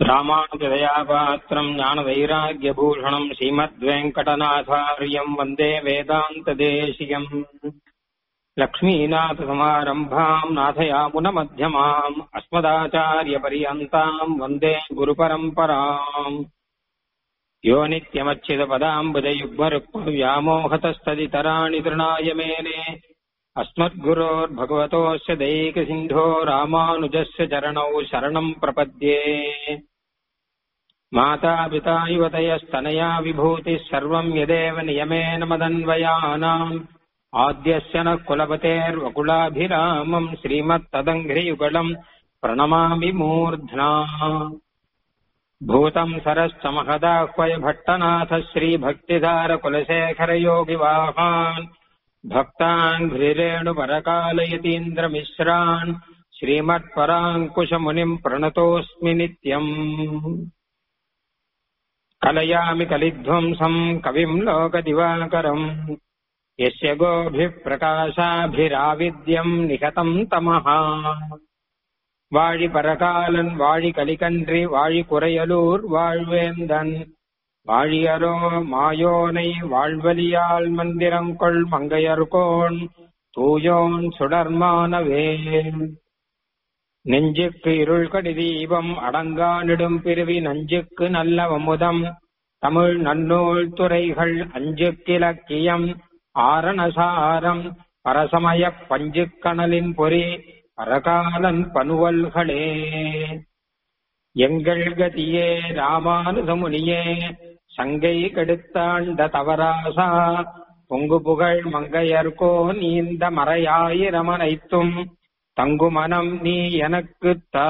ராமானுஜதயாபாத்திரம் ஞானவைராக்கியபூஷணம் ஸ்ரீமத்வேங்கடநாதாரியம் வந்தே வேதாந்ததேசிகம் லக்ஷ்மீநாथसमारम्भाम् नाथयामुनमध्यमाम् अस्मदाचार्यपर्यन्ताम् वन्दे गुरुपरम्पराम् यो नित्यमच्युतपदाम्बुजयुग्मरुक्मव्यामोहतस्तदितराणि तृणाय मेने अस्मद्गुरोर्भगवतोऽस्य दैकसिन्धो रामानुजस्य चरणौ शरणम् प्रपद्ये मातापिता युवतयस्तनया विभूतिः सर्वम् यदेव नियमेन मदन्वयानाम् आद्यस्य नः कुलपतेर्वकुलाभिरामम् श्रीमत्तदङ्घ्रियुगलम् प्रणमामि मूर्ध्ना भूतम् सरश्च महदाह्वय भट्टनाथ श्रीभक्तिधारकुलशेखरयोगिवाहान् भक्तान् ह्रिरेणुपरकालयतीन्द्रमिश्रान् श्रीमत्पराङ्कुशमुनिम् प्रणतोऽस्मि नित्यम् कलयामि कलिध्वंसम् कविम् लोकदिवाकरम् यस्य गोभिः प्रकाशाभिराविद्यम् निहतम् तमः வாழி பரகாலன் வாழி கலிகன்றி வாழி குறையலூர் வாழ்வேந்தன் வாழியரோ மாயோனை வாழ்வலியால் மந்திரங்கொள் மங்கையர்கோன் தூயோன் சுடர்மானவே நெஞ்சுக்கு இருள் கடி தீபம் அடங்கா நெடும் பிரிவி நஞ்சுக்கு நல்ல அமுதம் தமிழ் நன்னூல் துறைகள் அஞ்சுக்கிலக்கியம் ஆரணசாரம் பரசமய பஞ்சுக்கணலின் பொறி பரகாலன் பனுவல்களே எங்கள் கதியே ராமானுசமுனியே சங்கை கெடுத்தாண்ட தவராசா பொங்கு புகழ் மங்கையர்கோ நீந்த மறையாயிரமனைத்தும் தங்கு மனம் நீ எனக்கு தா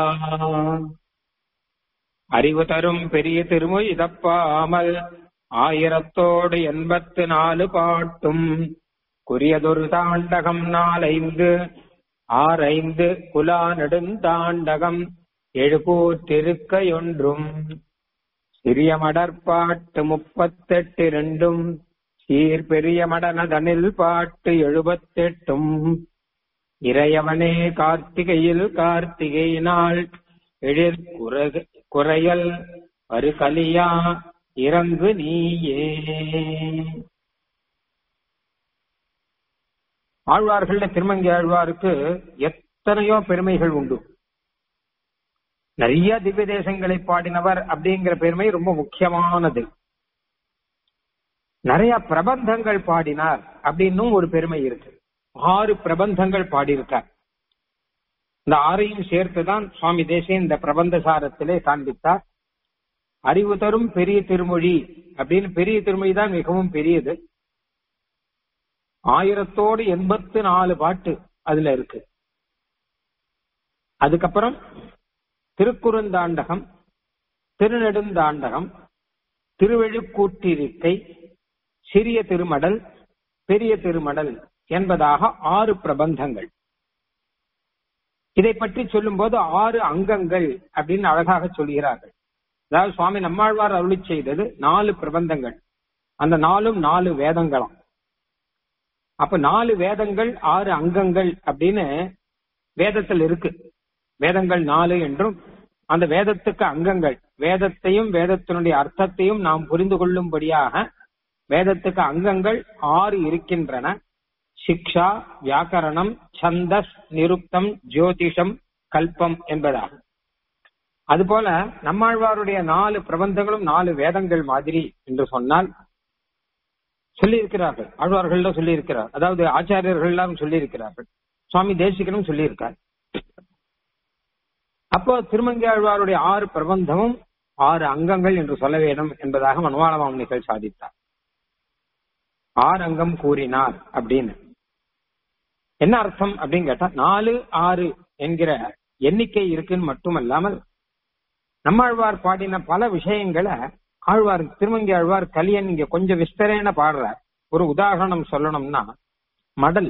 அறிவு தரும் பெரிய திருமொழி தப்பாமல் ஆயிரத்தோடு எண்பத்து நாலு பாட்டும் குறியதொரு தாண்டகம் நாலைந்து ஆரைந்து குலா நெடுந்தாண்டகம் எழுபூற்றிருக்கையொன்றும் சிறிய மடற்பாட்டு முப்பத்தெட்டு இரண்டும் சீர் பெரிய மடனதனில் பாட்டு எழுபத்தெட்டும் இறையவனே கார்த்திகையில் கார்த்திகை நாள் எழில் குறையல் வருகலியா இறங்கு நீயே ஆழ்வார்கள்ல திருமங்கி ஆழ்வாருக்கு எத்தனையோ பெருமைகள் உண்டு நிறைய திவ்ய தேசங்களை பாடினவர் அப்படிங்கிற பெருமை ரொம்ப முக்கியமானது நிறைய பிரபந்தங்கள் பாடினார் அப்படின்னும் ஒரு பெருமை இருக்கு ஆறு பிரபந்தங்கள் பாடியிருக்கார் இந்த ஆறையும் சேர்த்துதான் சுவாமி தேசிய இந்த பிரபந்த சாரத்திலே காண்பித்தார் அறிவு தரும் பெரிய திருமொழி அப்படின்னு பெரிய திருமொழி தான் மிகவும் பெரியது ஆயிரத்தோடு எண்பத்து நாலு பாட்டு அதுல இருக்கு அதுக்கப்புறம் திருக்குறுந்தாண்டகம் திருநெடுந்தாண்டகம் திருவெழுக்கூட்டிருக்கை சிறிய திருமடல் பெரிய திருமடல் என்பதாக ஆறு பிரபந்தங்கள் இதை பற்றி சொல்லும் போது ஆறு அங்கங்கள் அப்படின்னு அழகாக சொல்கிறார்கள் அதாவது சுவாமி நம்மாழ்வார் அருளி செய்தது நாலு பிரபந்தங்கள் அந்த நாலும் நாலு வேதங்களாம் அப்ப நாலு வேதங்கள் ஆறு அங்கங்கள் அப்படின்னு வேதத்தில் இருக்கு வேதங்கள் நாலு என்றும் அந்த வேதத்துக்கு அங்கங்கள் வேதத்தையும் வேதத்தினுடைய அர்த்தத்தையும் நாம் புரிந்து கொள்ளும்படியாக வேதத்துக்கு அங்கங்கள் ஆறு இருக்கின்றன சிக்ஷா வியாக்கரணம் சந்தஸ் நிருப்தம் ஜோதிஷம் கல்பம் என்பதாகும் அதுபோல நம்மாழ்வாருடைய நாலு பிரபந்தங்களும் நாலு வேதங்கள் மாதிரி என்று சொன்னால் சொல்லி இருக்கிறார்கள் ஆழ்வார்கள் சொல்லி இருக்கிறார் அதாவது ஆச்சாரியர்கள் எல்லாம் சொல்லி இருக்கிறார்கள் சுவாமி தேசிகனும் சொல்லியிருக்கார் அப்போ திருமங்கி ஆழ்வாருடைய ஆறு பிரபந்தமும் ஆறு அங்கங்கள் என்று சொல்ல வேண்டும் என்பதாக மனவாள மாமனிகள் சாதித்தார் ஆறு அங்கம் கூறினார் அப்படின்னு என்ன அர்த்தம் அப்படின்னு கேட்டா நாலு ஆறு என்கிற எண்ணிக்கை இருக்குன்னு மட்டுமல்லாமல் நம்மாழ்வார் பாடின பல விஷயங்களை ஆழ்வார் திருமங்கி ஆழ்வார் கலியன் இங்க கொஞ்சம் விஸ்தரேன பாடுறார் ஒரு உதாரணம் சொல்லணும்னா மடல்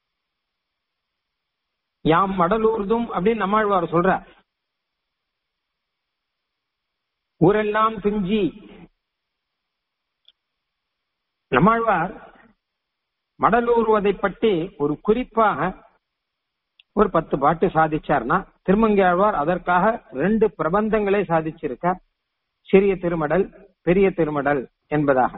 யாம் மடலூர்தும் அப்படின்னு நம்மாழ்வார் சொல்றார் ஊரெல்லாம் துஞ்சி நம்மாழ்வார் மடலூர்வதை பற்றி ஒரு குறிப்பாக ஒரு பத்து பாட்டு சாதிச்சார்னா திருமங்கை ஆழ்வார் அதற்காக ரெண்டு பிரபந்தங்களை சாதிச்சிருக்கார் சிறிய திருமடல் பெரிய திருமடல் என்பதாக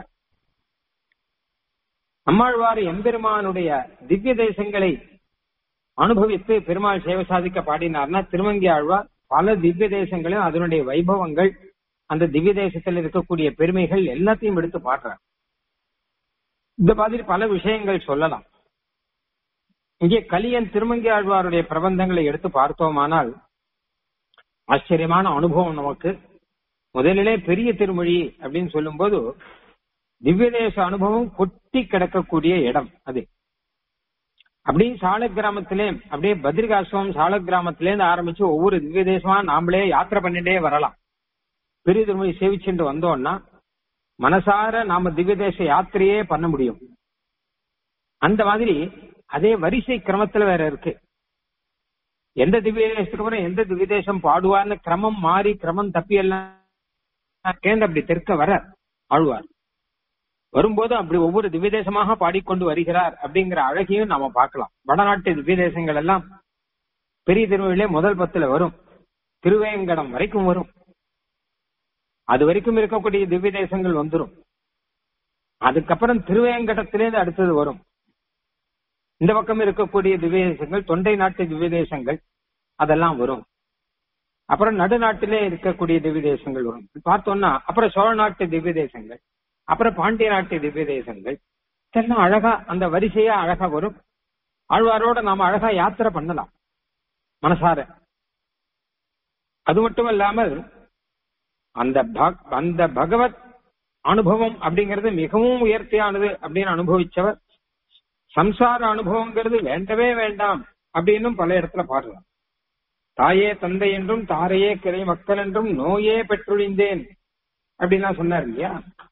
நம்மாழ்வார் எம்பெருமானுடைய திவ்ய தேசங்களை அனுபவித்து பெருமாள் சேவை சாதிக்க பாடினார்னா திருமங்கி ஆழ்வார் பல திவ்ய தேசங்களையும் அதனுடைய வைபவங்கள் அந்த திவ்ய தேசத்தில் இருக்கக்கூடிய பெருமைகள் எல்லாத்தையும் எடுத்து பாடுறார் இந்த மாதிரி பல விஷயங்கள் சொல்லலாம் இங்கே கலியன் திருமங்கி ஆழ்வாருடைய பிரபந்தங்களை எடுத்து பார்த்தோமானால் ஆச்சரியமான அனுபவம் நமக்கு முதலிலே பெரிய திருமொழி அப்படின்னு சொல்லும்போது திவ்ய தேச அனுபவம் கொட்டி கிடக்கக்கூடிய இடம் அது அப்படியே சால கிராமத்திலே அப்படியே பத்ரிகாசிரமம் சால கிராமத்திலேருந்து ஆரம்பிச்சு ஒவ்வொரு திவ்ய தேசமா நாமளே யாத்திரை பண்ணிட்டே வரலாம் பெரிய திருமொழி சேவிச்சுட்டு வந்தோம்னா மனசார நாம திவ்ய தேச யாத்திரையே பண்ண முடியும் அந்த மாதிரி அதே வரிசை கிரமத்துல வேற இருக்கு எந்த திவ்ய தேசத்துக்கு அப்புறம் எந்த திவ்ய தேசம் பாடுவார்னு கிரமம் மாறி கிரமம் தப்பி எல்லாம் கேந்து அப்படி தெற்க வர ஆழ்வார் வரும்போது அப்படி ஒவ்வொரு திவ்ய தேசமாக பாடிக்கொண்டு வருகிறார் அப்படிங்கிற அழகையும் நாம பார்க்கலாம் வடநாட்டு திவ்ய தேசங்கள் எல்லாம் பெரிய திருவிழே முதல் பத்துல வரும் திருவேங்கடம் வரைக்கும் வரும் அது வரைக்கும் இருக்கக்கூடிய திவ்ய தேசங்கள் வந்துடும் அதுக்கப்புறம் திருவேங்கடத்திலேருந்து அடுத்தது வரும் இந்த பக்கம் இருக்கக்கூடிய திவ்ய தேசங்கள் தொண்டை நாட்டு திவ்ய தேசங்கள் அதெல்லாம் வரும் அப்புறம் நடுநாட்டிலே இருக்கக்கூடிய திவ்ய தேசங்கள் வரும் பார்த்தோம்னா அப்புறம் சோழ நாட்டு திவ்ய தேசங்கள் அப்புறம் பாண்டிய நாட்டு திவ்ய தேசங்கள் இதெல்லாம் அழகா அந்த வரிசையா அழகா வரும் ஆழ்வாரோட நாம அழகா யாத்திரை பண்ணலாம் மனசார அது மட்டும் இல்லாமல் அந்த அந்த பகவத் அனுபவம் அப்படிங்கிறது மிகவும் உயர்த்தியானது அப்படின்னு அனுபவிச்சவர் சம்சார அனுபவங்கிறது வேண்டவே வேண்டாம் அப்படின்னும் பல இடத்துல பாடுறார் தாயே தந்தை என்றும் தாரையே கிளை மக்கள் என்றும் நோயே பெற்றொழிந்தேன் அப்படின்லாம் சொன்னார் இல்லையா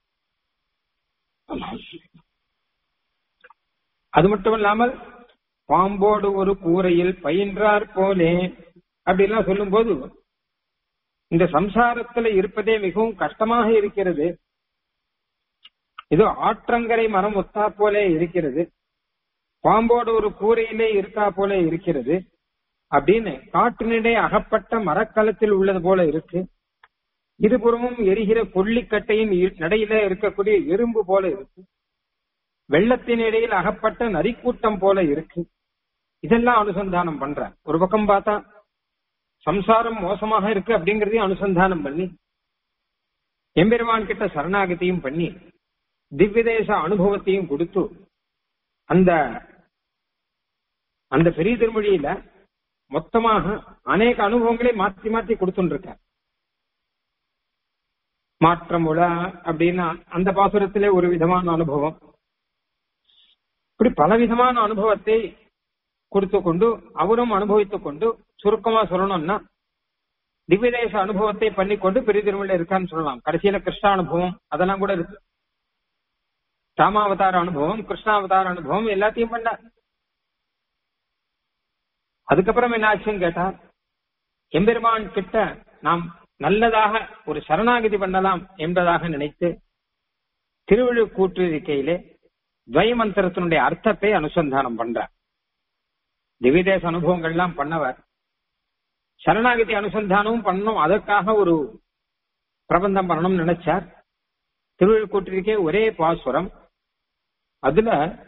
அது மட்டும் இல்லாமல் பாம்போடு ஒரு கூரையில் பயின்றார் போலே அப்படிலாம் சொல்லும் போது இந்த சம்சாரத்துல இருப்பதே மிகவும் கஷ்டமாக இருக்கிறது இது ஆற்றங்கரை மரம் ஒத்தா போலே இருக்கிறது பாம்போடு ஒரு கூரையிலே இருக்கா போல இருக்கிறது அப்படின்னு காற்றினிடே அகப்பட்ட மரக்கலத்தில் உள்ளது போல இருக்கு இருபுறமும் எரிகிற கொல்லிக்கட்டையின் நடையில இருக்கக்கூடிய எறும்பு போல இருக்கு வெள்ளத்தின் இடையில் அகப்பட்ட நரிக்கூட்டம் போல இருக்கு இதெல்லாம் அனுசந்தானம் பண்ற ஒரு பக்கம் பார்த்தா சம்சாரம் மோசமாக இருக்கு அப்படிங்கறதையும் அனுசந்தானம் பண்ணி எம்பெருமான் கிட்ட சரணாகதியும் பண்ணி திவ்யதேச அனுபவத்தையும் கொடுத்து அந்த அந்த பெரிய திருமொழியில மொத்தமாக அநேக அனுபவங்களை மாற்றி மாற்றி கொடுத்துருக்க மாற்றமுழ அப்படின்னா அந்த பாசுரத்திலே ஒரு விதமான அனுபவம் இப்படி பல விதமான அனுபவத்தை கொடுத்து கொண்டு அவரும் அனுபவித்துக் கொண்டு சுருக்கமா சொல்லணும்னா திவ்யதேச அனுபவத்தை பண்ணிக்கொண்டு பெரிய திருமணில இருக்கான்னு சொல்லலாம் கடைசியில கிருஷ்ண அனுபவம் அதெல்லாம் கூட இருக்கு ராமாவதார அனுபவம் கிருஷ்ணாவதார அனுபவம் எல்லாத்தையும் பண்ண அதுக்கப்புறம் என்ன ஆச்சுன்னு கேட்டா எம்பெருமான் கிட்ட நாம் நல்லதாக ஒரு சரணாகதி பண்ணலாம் என்பதாக நினைத்து திருவிழு கூற்றிருக்கையிலே துவயமந்திரத்தினுடைய அர்த்தத்தை அனுசந்தானம் பண்றார் திவ்யதேச அனுபவங்கள்லாம் பண்ணவர் சரணாகதி அனுசந்தானமும் பண்ணணும் அதற்காக ஒரு பிரபந்தம் பண்ணணும்னு நினைச்சார் திருவிழுக்கூற்றிருக்கே ஒரே பாசுரம் அதுல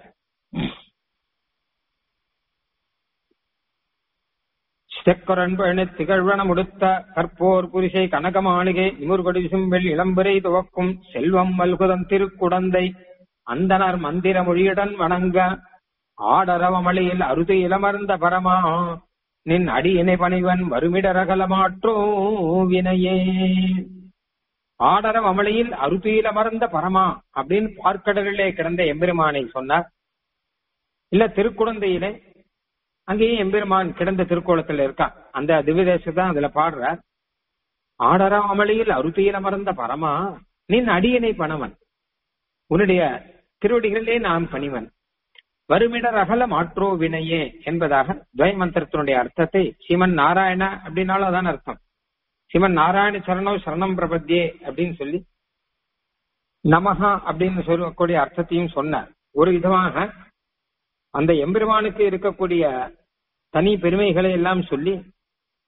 செக்கரன்பழனு திகழ்வன முடுத்த கற்போர் புரிசை கனக மாளிகை நிமுர்கொடி சிம்பில் இளம்பரை துவக்கும் செல்வம் மல்குதம் திருக்குடந்தை அந்தனர் மந்திர மொழியுடன் வணங்க ஆடரவமளியில் அறுதி இளமர்ந்த பரமா நின் அடியினை பணிவன் வருமிடரகலமாற்றோ வினையே ஆடரம் அமளியில் அருதியில் அமர்ந்த பரமா அப்படின்னு பார்க்கடலிலே கிடந்த எம்பெருமானை சொன்னார் இல்ல திருக்குழந்தையிலே அங்கேயும் எம்பெருமான் கிடந்த திருக்கோலத்துல இருக்கான் அந்த திவ்யதேசத்தான் அதுல பாடுறார் ஆடர அமளியில் அருத்தியில் அமர்ந்த பரமா நின் அடியனை பணவன் உன்னுடைய திருவடிகளிலே நான் பணிவன் வருமிடர் அகல மாற்றோ வினையே என்பதாக துவய மந்திரத்தினுடைய அர்த்தத்தை சிவன் நாராயண அப்படின்னாலும் அதான் அர்த்தம் சிவன் நாராயண சரணம் சரணம் பிரபத்தியே அப்படின்னு சொல்லி நமஹா அப்படின்னு சொல்லக்கூடிய அர்த்தத்தையும் சொன்னார் ஒரு விதமாக அந்த எம்பெருமானுக்கு இருக்கக்கூடிய தனி பெருமைகளை எல்லாம் சொல்லி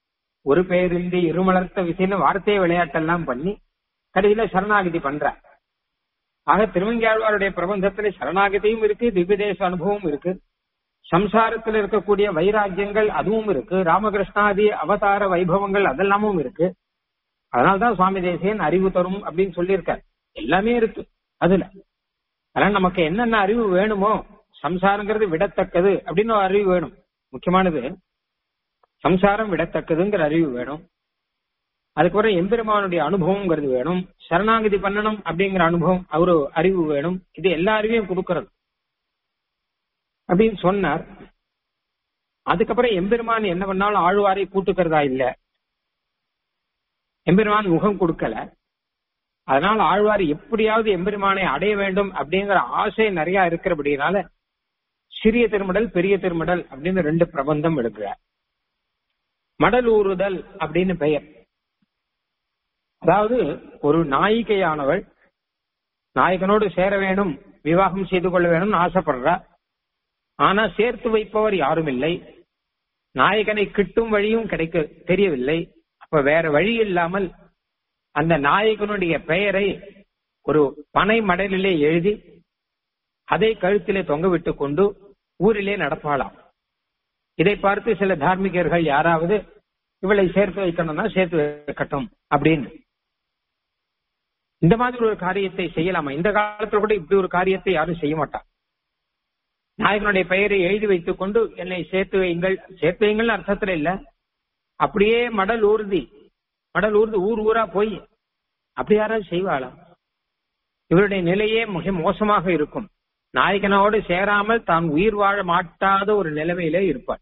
ஒரு பேரின்றி இருமலர்த்த விசைன்னு வார்த்தை விளையாட்டெல்லாம் பண்ணி கடைசியில சரணாகதி பண்ற ஆக திருமங்கியாழ்வாருடைய பிரபந்தத்துல சரணாகதியும் இருக்கு திவ்யதேச அனுபவம் இருக்கு சம்சாரத்தில் இருக்கக்கூடிய வைராக்கியங்கள் அதுவும் இருக்கு ராமகிருஷ்ணாதி அவதார வைபவங்கள் அதெல்லாமும் இருக்கு அதனால்தான் சுவாமி தேசியன் அறிவு தரும் அப்படின்னு சொல்லியிருக்கார் எல்லாமே இருக்கு அதுல அதனால நமக்கு என்னென்ன அறிவு வேணுமோ சம்சாரங்கிறது விடத்தக்கது அப்படின்னு ஒரு அறிவு வேணும் முக்கியமானது சம்சாரம் விடத்தக்கதுங்கிற அறிவு வேணும் அதுக்கப்புறம் எம்பெருமானுடைய அனுபவம்ங்கிறது வேணும் சரணாகதி பண்ணணும் அப்படிங்கிற அனுபவம் ஒரு அறிவு வேணும் இது எல்லா அறிவையும் கொடுக்கறது அப்படின்னு சொன்னார் அதுக்கப்புறம் எம்பெருமான் என்ன பண்ணாலும் ஆழ்வாரை கூட்டுக்கிறதா இல்ல எம்பெருமான் முகம் கொடுக்கல அதனால ஆழ்வார் எப்படியாவது எம்பெருமானை அடைய வேண்டும் அப்படிங்கிற ஆசை நிறைய இருக்கிறபடினால சிறிய திருமடல் பெரிய திருமடல் அப்படின்னு ரெண்டு பிரபந்தம் எடுக்கிறார் மடல் ஊறுதல் அப்படின்னு பெயர் அதாவது ஒரு நாயிகையானவள் நாயகனோடு சேர வேணும் விவாகம் செய்து கொள்ள வேணும்னு ஆசைப்படுறா ஆனா சேர்த்து வைப்பவர் யாரும் இல்லை நாயகனை கிட்டும் வழியும் கிடைக்க தெரியவில்லை அப்ப வேற வழி இல்லாமல் அந்த நாயகனுடைய பெயரை ஒரு பனை மடலிலே எழுதி அதை கழுத்திலே தொங்க விட்டு கொண்டு ஊரிலே நடப்பாளாம் இதை பார்த்து சில தார்மிகர்கள் யாராவது இவளை சேர்த்து வைக்கணும்னா சேர்த்து வைக்கட்டும் அப்படின்னு இந்த மாதிரி ஒரு காரியத்தை செய்யலாமா இந்த காலத்துல கூட இப்படி ஒரு காரியத்தை யாரும் செய்ய மாட்டா நாயகனுடைய பெயரை எழுதி வைத்துக் கொண்டு என்னை சேர்த்து வையுங்கள் சேர்த்து வையுங்கள் அர்த்தத்துல இல்ல அப்படியே மடல் ஊர்தி மடல் ஊர்தி ஊர் ஊரா போய் அப்படி யாராவது செய்வாளா இவருடைய நிலையே மிக மோசமாக இருக்கும் நாயகனோடு சேராமல் தான் உயிர் வாழ மாட்டாத ஒரு நிலைமையிலே இருப்பார்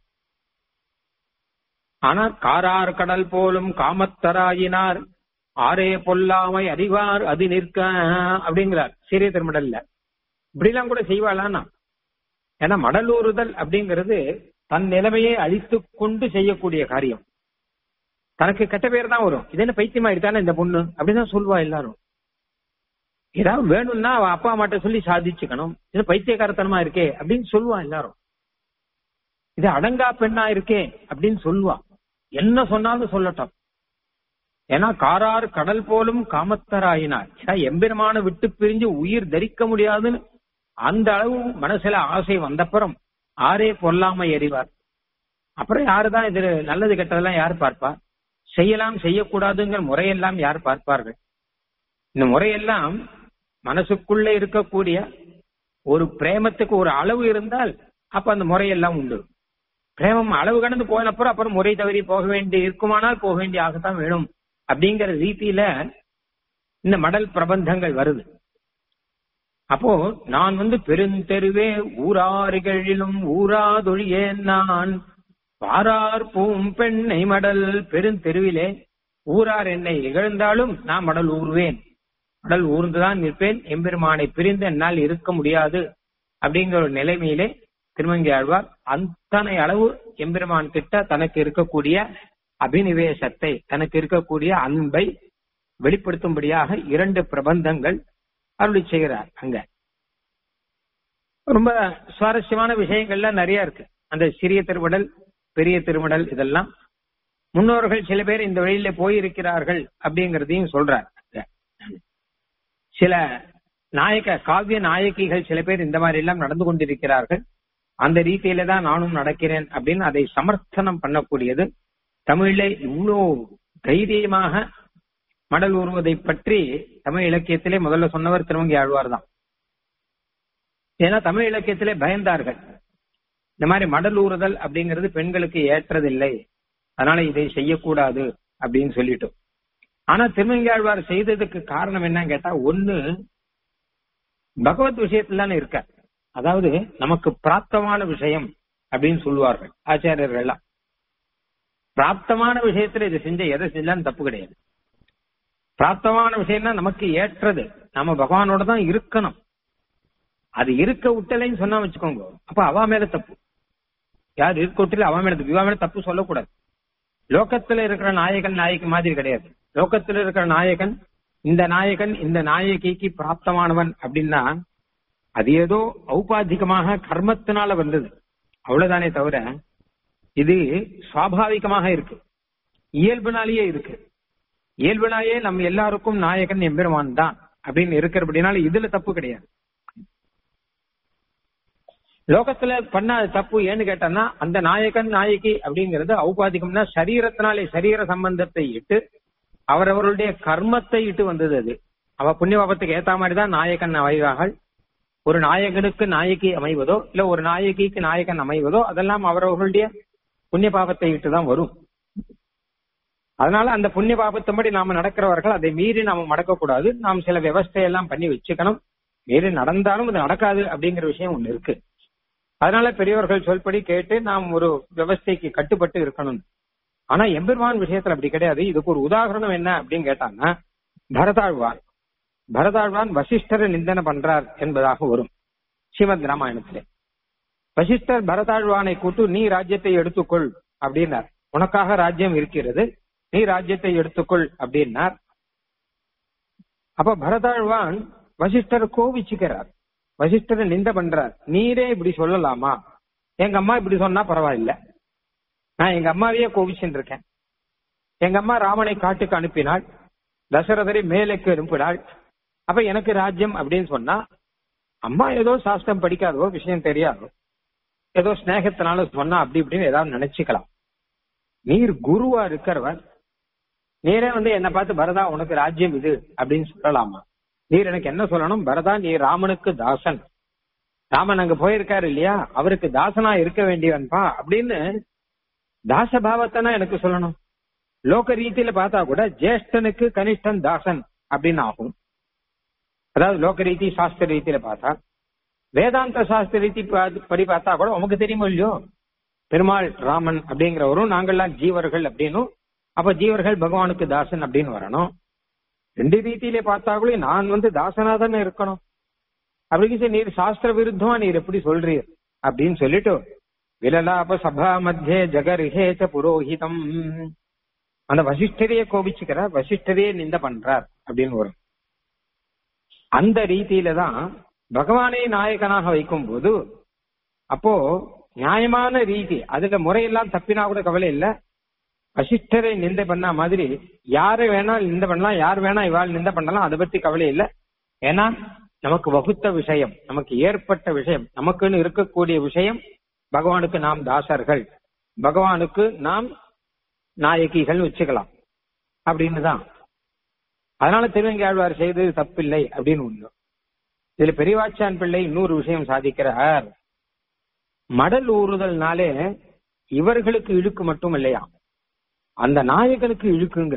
ஆனால் காரார் கடல் போலும் காமத்தராயினார் ஆரே பொல்லாமை அறிவார் அது நிற்க அப்படிங்கிறார் சிறிய திருமடல்ல இப்படிலாம் கூட செய்வாளான்னா ஏன்னா மடலூறுதல் அப்படிங்கிறது தன் நிலைமையை அழித்து கொண்டு செய்யக்கூடிய காரியம் தனக்கு கெட்ட பேர் தான் வரும் இது என்ன பைத்தியமா இருக்கானே இந்த பொண்ணு அப்படிதான் சொல்லுவா எல்லாரும் ஏதாவது வேணும்னா அவ அப்பா அம்மாட்ட சொல்லி சாதிச்சுக்கணும் இது பைத்தியக்காரத்தனமா இருக்கே அப்படின்னு சொல்லுவா எல்லாரும் இது அடங்கா பெண்ணா இருக்கே அப்படின்னு சொல்லுவா என்ன சொன்னாலும் சொல்லட்டும் ஏன்னா காரார் கடல் போலும் காமத்தராயினார் ஏன்னா எம்பெருமான விட்டு பிரிஞ்சு உயிர் தரிக்க முடியாதுன்னு அந்த அளவு மனசுல ஆசை வந்தப்புறம் ஆரே பொல்லாம எறிவார் அப்புறம் யாருதான் இது நல்லது கெட்டதெல்லாம் யார் பார்ப்பா செய்யலாம் செய்யக்கூடாதுங்கிற முறையெல்லாம் யார் பார்ப்பார்கள் இந்த முறையெல்லாம் மனசுக்குள்ள இருக்கக்கூடிய ஒரு பிரேமத்துக்கு ஒரு அளவு இருந்தால் அப்ப அந்த முறையெல்லாம் உண்டு பிரேமம் அளவு கடந்து போனப்புறம் அப்புறம் முறை தவறி போக வேண்டி இருக்குமானால் போக வேண்டிய ஆகத்தான் வேணும் அப்படிங்கிற ரீதியில இந்த மடல் பிரபந்தங்கள் வருது அப்போ நான் வந்து பெருந்தெருவே ஊராறுகளிலும் ஊராதொழியேன் நான் பாரார் பூம் பெண்ணை மடல் பெருந்தெருவிலே ஊரார் என்னை இகழ்ந்தாலும் நான் மடல் ஊர்வேன் மடல் ஊர்ந்துதான் நிற்பேன் எம்பெருமானை பிரிந்து என்னால் இருக்க முடியாது அப்படிங்கிற ஒரு நிலைமையிலே திருமங்கி ஆழ்வார் அத்தனை அளவு எம்பெருமான் கிட்ட தனக்கு இருக்கக்கூடிய அபினிவேசத்தை தனக்கு இருக்கக்கூடிய அன்பை வெளிப்படுத்தும்படியாக இரண்டு பிரபந்தங்கள் அருளி செய்கிறார் அங்க ரொம்ப சுவாரஸ்யமான விஷயங்கள்லாம் நிறைய இருக்கு அந்த சிறிய திருமடல் பெரிய திருமடல் இதெல்லாம் முன்னோர்கள் சில பேர் இந்த வழியில போயிருக்கிறார்கள் அப்படிங்கறதையும் சொல்றார் சில நாயக காவிய நாயகிகள் சில பேர் இந்த மாதிரி எல்லாம் நடந்து கொண்டிருக்கிறார்கள் அந்த ரீதியில தான் நானும் நடக்கிறேன் அப்படின்னு அதை சமர்த்தனம் பண்ணக்கூடியது தமிழ்ல இவ்வளோ தைரியமாக மடல் உருவதை பற்றி தமிழ் இலக்கியத்திலே முதல்ல சொன்னவர் திருவங்கி ஆழ்வார் தான் ஏன்னா தமிழ் இலக்கியத்திலே பயந்தார்கள் இந்த மாதிரி மடல் ஊறுதல் அப்படிங்கிறது பெண்களுக்கு ஏற்றதில்லை அதனால இதை செய்யக்கூடாது அப்படின்னு சொல்லிட்டு ஆனா திருமங்காழ்வார் செய்ததுக்கு காரணம் என்னன்னு கேட்டா ஒண்ணு பகவத் விஷயத்துல இருக்க அதாவது நமக்கு பிராப்தமான விஷயம் அப்படின்னு சொல்லுவார்கள் ஆச்சாரியர்கள்லாம் பிராப்தமான விஷயத்துல இதை செஞ்ச எதை செஞ்சாலும் தப்பு கிடையாது பிராப்தமான விஷயம்னா நமக்கு ஏற்றது நம்ம பகவானோட தான் இருக்கணும் அது இருக்க விட்டலைன்னு சொன்னா வச்சுக்கோங்க அப்ப அவ மேல தப்பு யார் இருக்க விட்டல அவன் மேல தப்பு இவன் மேல தப்பு சொல்லக்கூடாது லோகத்துல இருக்கிற நாயகன் நாயகி மாதிரி கிடையாது லோகத்துல இருக்கிற நாயகன் இந்த நாயகன் இந்த நாயகிக்கு பிராப்தமானவன் அப்படின்னா அது ஏதோ ஔபாதிகமாக கர்மத்தினால வந்தது அவ்வளவுதானே தவிர இது சுவாபாவிகமாக இருக்கு இயல்புனாலேயே இருக்கு இயல்புனாயே நம்ம எல்லாருக்கும் நாயகன் எம்பெருமான் தான் அப்படின்னு இருக்கிறபடினால இதுல தப்பு கிடையாது லோகத்துல பண்ண தப்பு ஏன்னு கேட்டோம்னா அந்த நாயகன் நாயகி அப்படிங்கிறது ஔபாதிகம்னா சரீரத்தினாலே சரீர சம்பந்தத்தை இட்டு அவரவர்களுடைய கர்மத்தை இட்டு வந்தது அது அவ புண்ணிய பாபத்துக்கு ஏத்த மாதிரி தான் நாயகன் அமைவார்கள் ஒரு நாயகனுக்கு நாயகி அமைவதோ இல்ல ஒரு நாயகிக்கு நாயகன் அமைவதோ அதெல்லாம் அவரவர்களுடைய புண்ணிய பாபத்தை இட்டு தான் வரும் அதனால அந்த புண்ணிய பாபத்தின்படி நாம நடக்கிறவர்கள் அதை மீறி நாம மடக்கக்கூடாது நாம் சில விவஸ்தையெல்லாம் பண்ணி வச்சுக்கணும் மீறி நடந்தாலும் அது நடக்காது அப்படிங்கிற விஷயம் ஒண்ணு இருக்கு அதனால பெரியவர்கள் சொல்படி கேட்டு நாம் ஒரு விவஸ்தைக்கு கட்டுப்பட்டு இருக்கணும் ஆனா எம்பெருமான் விஷயத்துல அப்படி கிடையாது இதுக்கு ஒரு உதாரணம் என்ன அப்படின்னு கேட்டாங்கன்னா பரதாழ்வான் பரதாழ்வான் வசிஷ்டரை நிந்தனை பண்றார் என்பதாக வரும் ஸ்ரீமத் ராமாயணத்திலே வசிஷ்டர் பரதாழ்வானை கூட்டு நீ ராஜ்யத்தை எடுத்துக்கொள் அப்படின்னார் உனக்காக ராஜ்யம் இருக்கிறது நீ ராஜ்யத்தை எடுத்துக்கொள் அப்படின்னார் அப்ப பரதாழ்வான் வசிஷ்டரை கோவிச்சுக்கிறார் வசிஷ்டரை நிந்த பண்றார் நீரே இப்படி சொல்லலாமா எங்க அம்மா இப்படி சொன்னா பரவாயில்ல நான் எங்க அம்மாவையே கோவிச்சுட்டு இருக்கேன் எங்க அம்மா ராமனை காட்டுக்கு அனுப்பினாள் தசரதரை மேலைக்கு அனுப்பினாள் அப்ப எனக்கு ராஜ்யம் அப்படின்னு சொன்னா அம்மா ஏதோ சாஸ்திரம் படிக்காதோ விஷயம் தெரியாதோ ஏதோ ஸ்நேகத்தினால சொன்னா அப்படி இப்படின்னு ஏதாவது நினைச்சுக்கலாம் நீர் குருவா இருக்கிறவர் நீரே வந்து என்ன பார்த்து பரதா உனக்கு ராஜ்யம் இது அப்படின்னு சொல்லலாமா நீர் எனக்கு என்ன சொல்லணும் பரதா நீ ராமனுக்கு தாசன் ராமன் அங்க போயிருக்காரு இல்லையா அவருக்கு தாசனா இருக்க வேண்டியவன்பா அப்படின்னு தாச பாவத்தனா எனக்கு சொல்லணும் லோக ரீதியில பார்த்தா கூட ஜேஷ்டனுக்கு கனிஷ்டன் தாசன் அப்படின்னு ஆகும் அதாவது லோக ரீதி சாஸ்திர ரீதியில பார்த்தா வேதாந்த சாஸ்திர ரீதி பா- படி பார்த்தா கூட உமக்கு தெரியுமோ இல்லையோ பெருமாள் ராமன் அப்படிங்கிறவரும் நாங்கள்லாம் ஜீவர்கள் அப்படின்னும் அப்ப ஜீவர்கள் பகவானுக்கு தாசன் அப்படின்னு வரணும் ரெண்டு ரீதியிலே பார்த்தா கூட நான் வந்து தாசனா தானே இருக்கணும் அப்படி சரி, நீர் சாஸ்திர விருத்தமா நீர் எப்படி சொல்றீர் அப்படின்னு சொல்லிட்டு விலலாப சபா மத்தியே ஜெகரிஹேச்ச புரோஹிதம் அந்த வசிஷ்டரையே கோபிச்சுக்கிறார் வசிஷ்டரையே நிந்த பண்றார் அப்படின்னு வரும் அந்த ரீதியில தான் பகவானை நாயகனாக வைக்கும் போது அப்போ நியாயமான ரீதி அதுல முறையெல்லாம் தப்பினா கூட கவலை இல்ல வசிஷ்டரை நிந்த பண்ண மாதிரி யாரை வேணா நிந்த பண்ணலாம் யார் வேணா இவாள் நிந்த பண்ணலாம் அதை பத்தி கவலை இல்ல ஏன்னா நமக்கு வகுத்த விஷயம் நமக்கு ஏற்பட்ட விஷயம் நமக்குன்னு இருக்கக்கூடிய விஷயம் பகவானுக்கு நாம் தாசர்கள் பகவானுக்கு நாம் நாயகிகள் வச்சுக்கலாம் அப்படின்னு தான் அதனால திருவங்கியாழ்வார் செய்தது தப்பில்லை அப்படின்னு ஒண்ணு இதுல பெரியவாச்சான் பிள்ளை இன்னொரு விஷயம் சாதிக்கிறார் மடல் ஊறுதல்னாலே இவர்களுக்கு இழுக்கு மட்டும் இல்லையா அந்த நாயகனுக்கு இழுக்குங்கிற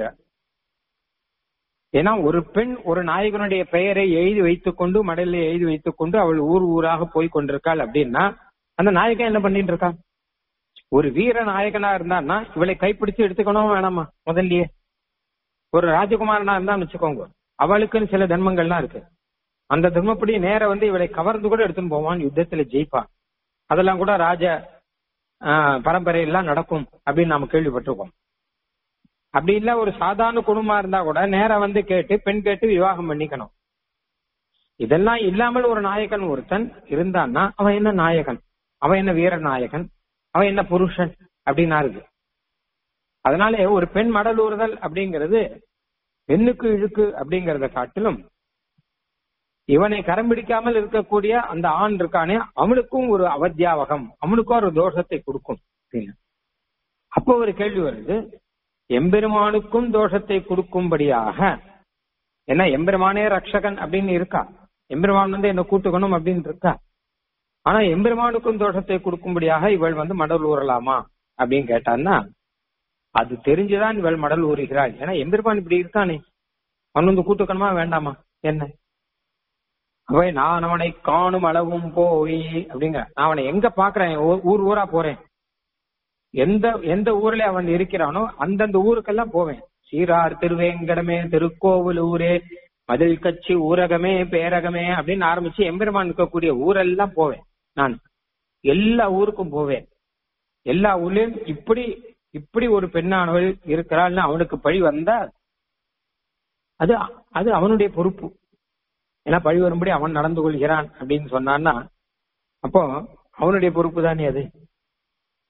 ஏன்னா ஒரு பெண் ஒரு நாயகனுடைய பெயரை எழுதி வைத்துக் கொண்டு மடலில் எழுதி வைத்துக் கொண்டு அவள் ஊர் ஊராக போய் கொண்டிருக்காள் அப்படின்னா அந்த நாயகன் என்ன பண்ணிட்டு இருக்கான் ஒரு வீர நாயகனா இருந்தான்னா இவளை கைப்பிடிச்சு எடுத்துக்கணும் வேணாமா முதல்லயே ஒரு ராஜகுமாரனா இருந்தான்னு வச்சுக்கோங்க அவளுக்குன்னு சில தர்மங்கள்லாம் இருக்கு அந்த தர்மப்படி நேர வந்து இவளை கவர்ந்து கூட எடுத்துன்னு போவான் யுத்தத்துல ஜெயிப்பான் அதெல்லாம் கூட ராஜ ஆஹ், பரம்பரையெல்லாம் நடக்கும் அப்படின்னு நாம கேள்விப்பட்டிருக்கோம் அப்படி இல்ல ஒரு சாதாரண குடும்பமா இருந்தா கூட நேரா வந்து கேட்டு பெண் கேட்டு விவாகம் பண்ணிக்கணும் இதெல்லாம் இல்லாமல் ஒரு நாயகன் ஒருத்தன் இருந்தான்னா அவன் என்ன நாயகன் அவன் என்ன வீர நாயகன் அவன் என்ன புருஷன் அப்படின்னா இருக்கு அதனாலே ஒரு பெண் மடலூறுதல் அப்படிங்கிறது பெண்ணுக்கு இழுக்கு அப்படிங்கறத காட்டிலும் இவனை கரம் பிடிக்காமல் இருக்கக்கூடிய அந்த ஆண் இருக்கானே அவனுக்கும் ஒரு அவத்தியாவகம் அவனுக்கும் ஒரு தோஷத்தை கொடுக்கும் அப்படின்னு. அப்போ ஒரு கேள்வி வருது எம்பெருமானுக்கும் தோஷத்தை கொடுக்கும்படியாக ஏன்னா எம்பெருமானே ரக்ஷகன் அப்படின்னு இருக்கா எம்பெருமான் வந்து என்ன கூட்டுக்கணும் அப்படின்னு இருக்கா ஆனா எம்பெருமானுக்கும் தோஷத்தை கொடுக்கும்படியாக இவள் வந்து மடல் ஊறலாமா அப்படின்னு கேட்டான்னா அது தெரிஞ்சுதான் இவள் மடல் ஊறுகிறாள் ஏன்னா எம்பெருமான் இப்படி இருக்கானே அவன் வந்து கூட்டுக்கணுமா வேண்டாமா என்ன அவை நான் அவனை காணும் அளவும் போய் அப்படிங்க நான் அவனை எங்க பாக்குறேன் ஊ- ஊர் ஊரா போறேன் எந்த எந்த ஊர்ல அவன் இருக்கிறானோ அந்தந்த ஊருக்கெல்லாம் போவேன் சீரார் திருவேங்கடமே திருக்கோவில் ஊரே மதில் கட்சி ஊரகமே பேரகமே அப்படின்னு ஆரம்பிச்சு எம்பெருமான் இருக்கக்கூடிய ஊரெல்லாம் போவேன் நான் எல்லா ஊருக்கும் போவேன் எல்லா ஊர்லயும் இப்படி இப்படி ஒரு பெண்ணானவள் இருக்கிறாள்னு அவனுக்கு பழி வந்தா அது அது அவனுடைய பொறுப்பு ஏன்னா பழி வரும்படி அவன் நடந்து கொள்கிறான் அப்படின்னு சொன்னான்னா அப்போ அவனுடைய பொறுப்பு தானே அது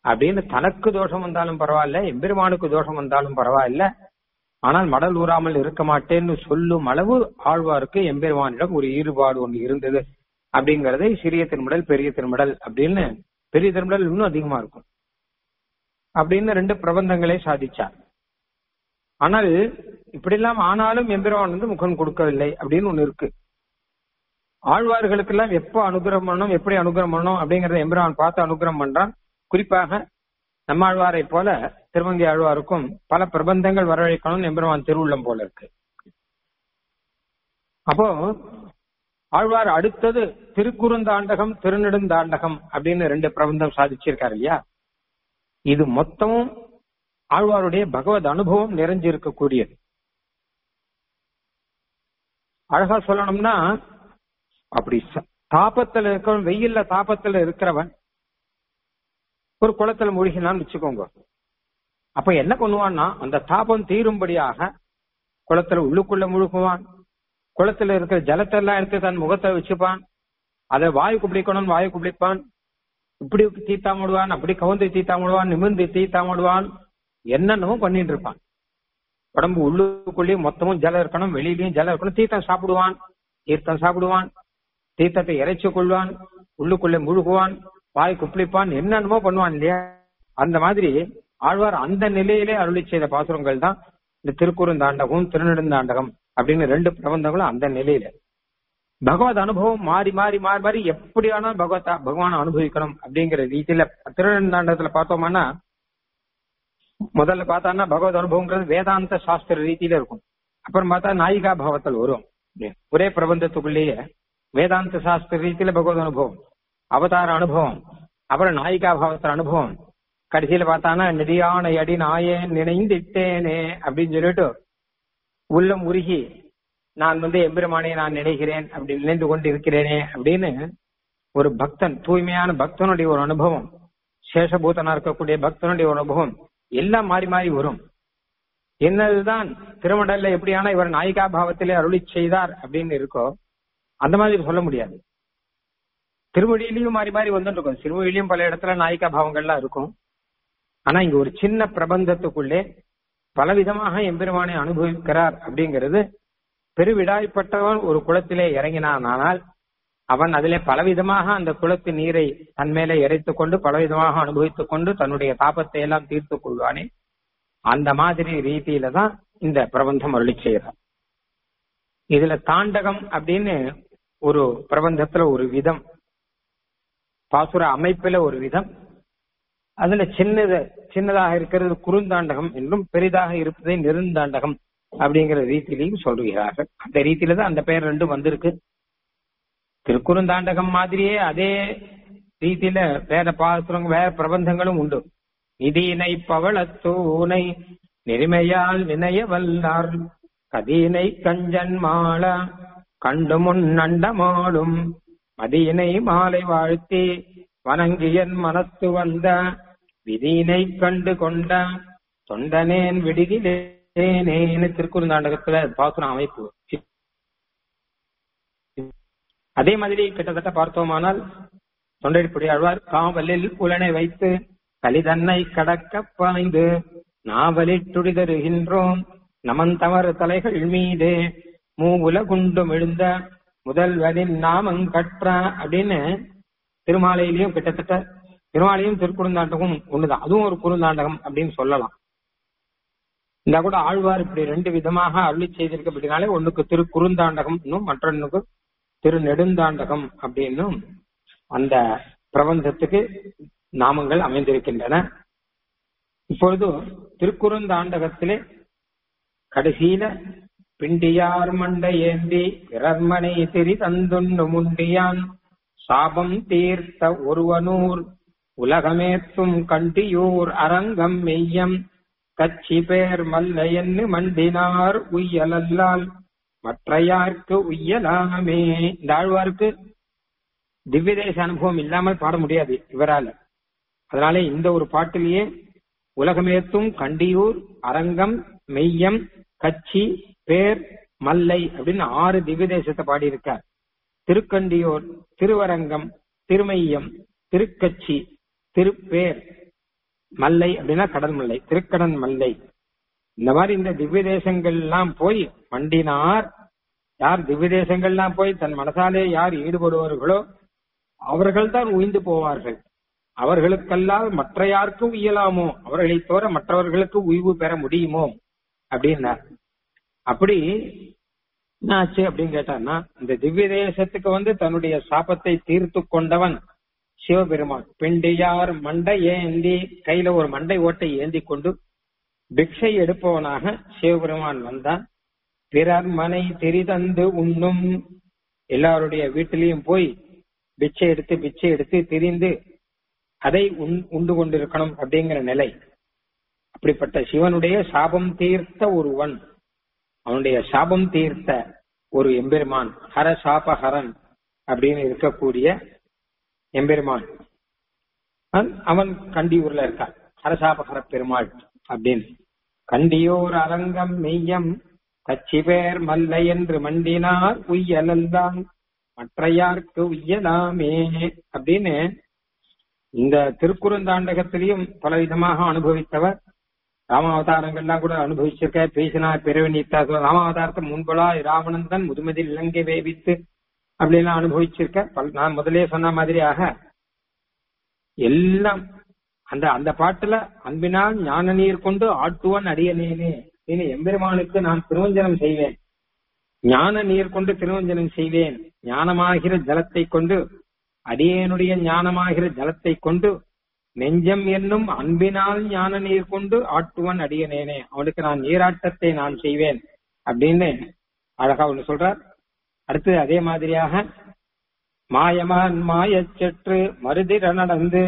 அப்படின்னு தனக்கு தோஷம் வந்தாலும் பரவாயில்ல எம்பெருமானுக்கு தோஷம் வந்தாலும் பரவாயில்ல ஆனால் மடல் ஊறாமல் இருக்க மாட்டேன்னு சொல்லும் அளவு ஆழ்வாருக்கு எம்பெருமானிடம் ஒரு ஈடுபாடு ஒன்று இருந்தது அப்படிங்கறதை சிறிய திருமடல் பெரிய திருமடல் அப்படின்னு பெரிய திருமடல் இன்னும் அதிகமா இருக்கும் அப்படின்னு ரெண்டு பிரபந்தங்களை சாதிச்சார் ஆனால் இப்படியெல்லாம் ஆனாலும் எம்பெருமான் வந்து முகம் கொடுக்கவில்லை அப்படின்னு ஒண்ணு இருக்கு ஆழ்வார்களுக்கெல்லாம் எப்போ அனுகிரகம் பண்ணணும் எப்படி அனுகிரகம் பண்ணணும் அப்படிங்கறத எம்பெருமான் பார்த்து அனுகிரகம் பண்றான் குறிப்பாக நம்மாழ்வாரை போல திருவங்கி ஆழ்வாருக்கும் பல பிரபந்தங்கள் வரவழைக்கணும் எம்பெருமான் திருவுள்ளம் போல இருக்கு அப்போ ஆழ்வார் அடுத்தது திருக்குறுந்தாண்டகம் திருநெடுந்தாண்டகம் அப்படின்னு ரெண்டு பிரபந்தம் சாதிச்சிருக்காரு இல்லையா இது மொத்தமும் ஆழ்வாருடைய பகவத் அனுபவம் நிறைஞ்சிருக்கக்கூடியது அழகா சொல்லணும்னா அப்படி தாபத்துல இருக்கிறவன் வெயில்ல தாபத்துல இருக்கிறவன் ஒரு குளத்துல மூழ்கினான்னு வச்சுக்கோங்க அப்ப என்ன பண்ணுவான்னா அந்த தாபம் தீரும்படியாக குளத்துல உள்ளுக்குள்ள முழுகுவான் குளத்துல இருக்கிற ஜலத்தை எல்லாம் எடுத்து தன் முகத்தை வச்சுப்பான் அதை வாயு குப்பிடிக்கணும்னு வாயு குப்பிடிப்பான் இப்படி தீத்தாமிடுவான் அப்படி கவுந்து தீத்தாமிடுவான் நிமிர்ந்து தீத்தாமிடுவான் என்னென்னமோ பண்ணிட்டு இருப்பான் உடம்பு உள்ளுக்குள்ளேயும் மொத்தமும் ஜலம் இருக்கணும் வெளியிலயும் ஜலம் இருக்கணும் தீர்த்தம் சாப்பிடுவான் தீர்த்தம் சாப்பிடுவான் தீர்த்தத்தை இறைச்சு கொள்வான் உள்ளுக்குள்ளே முழுகுவான் வாய் குப்பிளிப்பான் என்னென்னமோ பண்ணுவான் இல்லையா அந்த மாதிரி ஆழ்வார் அந்த நிலையிலே அருளி செய்த பாசுரங்கள் தான் இந்த திருக்குறுந்தாண்டகம் திருநெடுந்தாண்டகம் அப்படின்னு ரெண்டு பிரபந்தங்களும் அந்த நிலையில பகவத் அனுபவம் மாறி மாறி மாறி மாறி எப்படி வேணாலும் பகவத் பகவான் அனுபவிக்கணும் அப்படிங்கிற ரீதியில திருநெடுந்தாண்டகத்துல பார்த்தோம்னா முதல்ல பார்த்தான்னா பகவத் அனுபவங்கிறது வேதாந்த சாஸ்திர ரீதியில இருக்கும் அப்புறம் பார்த்தா நாயிகா பாவத்தில் வரும் ஒரே பிரபந்தத்துக்குள்ளேயே வேதாந்த சாஸ்திர ரீதியில பகவத் அனுபவம் அவதார அனுபவம் அப்புறம் நாயிகா பாவத்தில் அனுபவம் கடைசியில பார்த்தானா நெடியான அடி நாயேன் நினைந்திட்டேனே அப்படின்னு சொல்லிட்டு உள்ளம் உருகி நான் வந்து எம்பெருமானே நான் நினைக்கிறேன் அப்படி நினைந்து கொண்டு இருக்கிறேனே அப்படின்னு ஒரு பக்தன் தூய்மையான பக்தனுடைய ஒரு அனுபவம் சேஷபூதனா இருக்கக்கூடிய பக்தனுடைய ஒரு அனுபவம் எல்லாம் மாறி மாறி வரும் என்னதுதான் திருமடல்ல எப்படியான இவர் நாயிகா பாவத்திலே அருளி செய்தார் அப்படின்னு இருக்கோ அந்த மாதிரி சொல்ல முடியாது திருமொழியிலையும் மாறி மாறி வந்துட்டு இருக்கும் திருமொழியிலையும் பல இடத்துல நாயிகா பாவங்கள்லாம் இருக்கும் ஆனா இங்க ஒரு சின்ன பிரபந்தத்துக்குள்ளே பலவிதமாக எம்பெருமானை அனுபவிக்கிறார் அப்படிங்கிறது பெருவிடாய்ப்பட்டவன் ஒரு குளத்திலே இறங்கினானால் அவன் அதிலே பலவிதமாக அந்த குளத்து நீரை தன் மேலே இறைத்துக் கொண்டு பலவிதமாக அனுபவித்துக் கொண்டு தன்னுடைய தாபத்தை எல்லாம் தீர்த்துக் கொள்வானே அந்த மாதிரி ரீதியில தான் இந்த பிரபந்தம் அருளி செய்கிறார் இதுல தாண்டகம் அப்படின்னு ஒரு பிரபந்தத்துல ஒரு விதம் பாசுர அமைப்புல ஒரு விதம் அதுல சின்னது சின்னதாக இருக்கிறது குறுந்தாண்டகம் என்றும் பெரிதாக இருப்பதை நெருந்தாண்டகம் அப்படிங்கிற ரீதியிலையும் சொல்லுகிறார்கள் அந்த ரீதியில தான் அந்த பெயர் ரெண்டும் வந்திருக்கு திருக்குறுந்தாண்டகம் மாதிரியே அதே ரீதியில வேற பாசுரங்க வேற பிரபந்தங்களும் உண்டு நிதியினை பவளத்தூனை நெருமையால் நினைய வல்லார் கதீனை கஞ்சன் மாள கண்டு முன் நண்டமாடும் மதியினை மாலை வாழ்த்தி வணங்கியன் மனத்து வந்த விதியினை கண்டு கொண்ட தொண்டனேன் விடுதிலேனேன்னு திருக்குறுந்தாண்டகத்துல பாசுரம் அமைப்பு அதே மாதிரி கிட்டத்தட்ட பார்த்தோமானால் தொண்டைப்படி ஆழ்வார் காவலில் புலனை வைத்து கலிதன்னை கடக்க பாய்ந்து நாவலில் துடிதருகின்றோம் நமந்தமர் தலைகள் மீது மூவுல குண்டும் எழுந்த முதல்வரின் நாமம் கற்ற அப்படின்னு திருமாலையிலையும் கிட்டத்தட்ட திருமாலையும் திருக்குறுந்தாண்டகம் ஒண்ணுதான் அதுவும் ஒரு குறுந்தாண்டகம் அப்படின்னு சொல்லலாம் இந்த கூட ஆழ்வார் இப்படி ரெண்டு விதமாக அருளி செய்திருக்க அப்படின்னாலே ஒண்ணுக்கு திரு குறுந்தாண்டகம் இன்னும் மற்றொன்னுக்கு திரு நெடுந்தாண்டகம் அப்படின்னும் அந்த பிரபந்தத்துக்கு நாமங்கள் அமைந்திருக்கின்றன இப்பொழுது திருக்குறுந்தாண்டகத்திலே கடைசியில பிண்டியார் மண்டை ஏந்தி பிறர்மனை திரி தந்துண்ணு முண்டியான் சாபம் தீர்த்த ஒருவனூர் உலகமேத்தும் கண்டியூர் அரங்கம் மெய்யம் கச்சி பேர் மல்லையன்னு மண்டினார் உய்யலல்லால் மற்றையார்க்கு உய்யலாமே இந்த ஆழ்வாருக்கு திவ்யதேச அனுபவம் இல்லாமல் பாட முடியாது இவரால அதனாலே இந்த ஒரு பாட்டிலேயே உலகமேத்தும் கண்டியூர் அரங்கம் மெய்யம் கச்சி பேர் மல்லை அப்படின்னு ஆறு திவ்ய தேசத்தை பாடியிருக்கார் திருக்கண்டியூர் திருவரங்கம் திருமையம் திருக்கச்சி திருப்பேர் மல்லை அப்படின்னா கடல் மல்லை திருக்கடன் மல்லை இந்த மாதிரி இந்த திவ்ய தேசங்கள் எல்லாம் போய் மண்டினார் யார் திவ்ய தேசங்கள்லாம் போய் தன் மனசாலே யார் ஈடுபடுவார்களோ அவர்கள் தான் உயிந்து போவார்கள் அவர்களுக்கெல்லாம் மற்ற யாருக்கும் இயலாமோ அவர்களை தவிர மற்றவர்களுக்கு உய்வு பெற முடியுமோ அப்படின்னார் அப்படி என்ன ஆச்சு அப்படின்னு கேட்டான்னா இந்த திவ்ய தேசத்துக்கு வந்து தன்னுடைய சாபத்தை தீர்த்து கொண்டவன் சிவபெருமான் பிண்டியார் மண்டை ஏந்தி கையில ஒரு மண்டை ஓட்டை ஏந்தி கொண்டு பிக்ஷை எடுப்பவனாக சிவபெருமான் வந்தான் பிறர் மனை திரிதந்து உண்ணும் எல்லாருடைய வீட்டிலையும் போய் பிச்சை எடுத்து பிச்சை எடுத்து திரிந்து அதை உண்டு கொண்டிருக்கணும் அப்படிங்கிற நிலை அப்படிப்பட்ட சிவனுடைய சாபம் தீர்த்த ஒருவன் அவனுடைய சாபம் தீர்த்த ஒரு எம்பெருமான் ஹர சாபஹரன் அப்படின்னு இருக்கக்கூடிய எம்பெருமான் அவன் கண்டியூர்ல இருக்கான் ஹரசாபகர பெருமாள் அப்படின்னு கண்டியூர் அரங்கம் மெய்யம் கச்சி பேர் மல்லை என்று மண்டினார் உய்யலல்தான் மற்றையார்க்கு உய்யலாமே அப்படின்னு இந்த திருக்குறுந்தாண்டகத்திலையும் பல விதமாக அனுபவித்தவர் ராமாவதாரங்கள்லாம் கூட அனுபவிச்சிருக்க பேசினார் பிறவி நீத்தா ராமாவதாரத்தை முன்பலா ராவணந்தன் முதுமதில் இலங்கை வேவித்து அப்படிலாம் அனுபவிச்சிருக்க நான் முதலே சொன்ன மாதிரியாக எல்லாம் அந்த அந்த பாட்டுல அன்பினால் ஞான நீர் கொண்டு ஆட்டுவன் அடியனேனே இனி எம்பெருமானுக்கு நான் திருவஞ்சனம் செய்வேன் ஞான நீர் கொண்டு திருவஞ்சனம் செய்வேன் ஞானமாகிற ஜலத்தை கொண்டு அடியேனுடைய ஞானமாகிற ஜலத்தை கொண்டு நெஞ்சம் என்னும் அன்பினால் ஞான நீர் கொண்டு ஆட்டுவன் அடியனேனே அவனுக்கு நான் நீராட்டத்தை நான் செய்வேன் அப்படின்னு அழகா ஒண்ணு சொல்றார் அடுத்து அதே மாதிரியாக மாயமான் மாயச்சற்று மருதிர நடந்து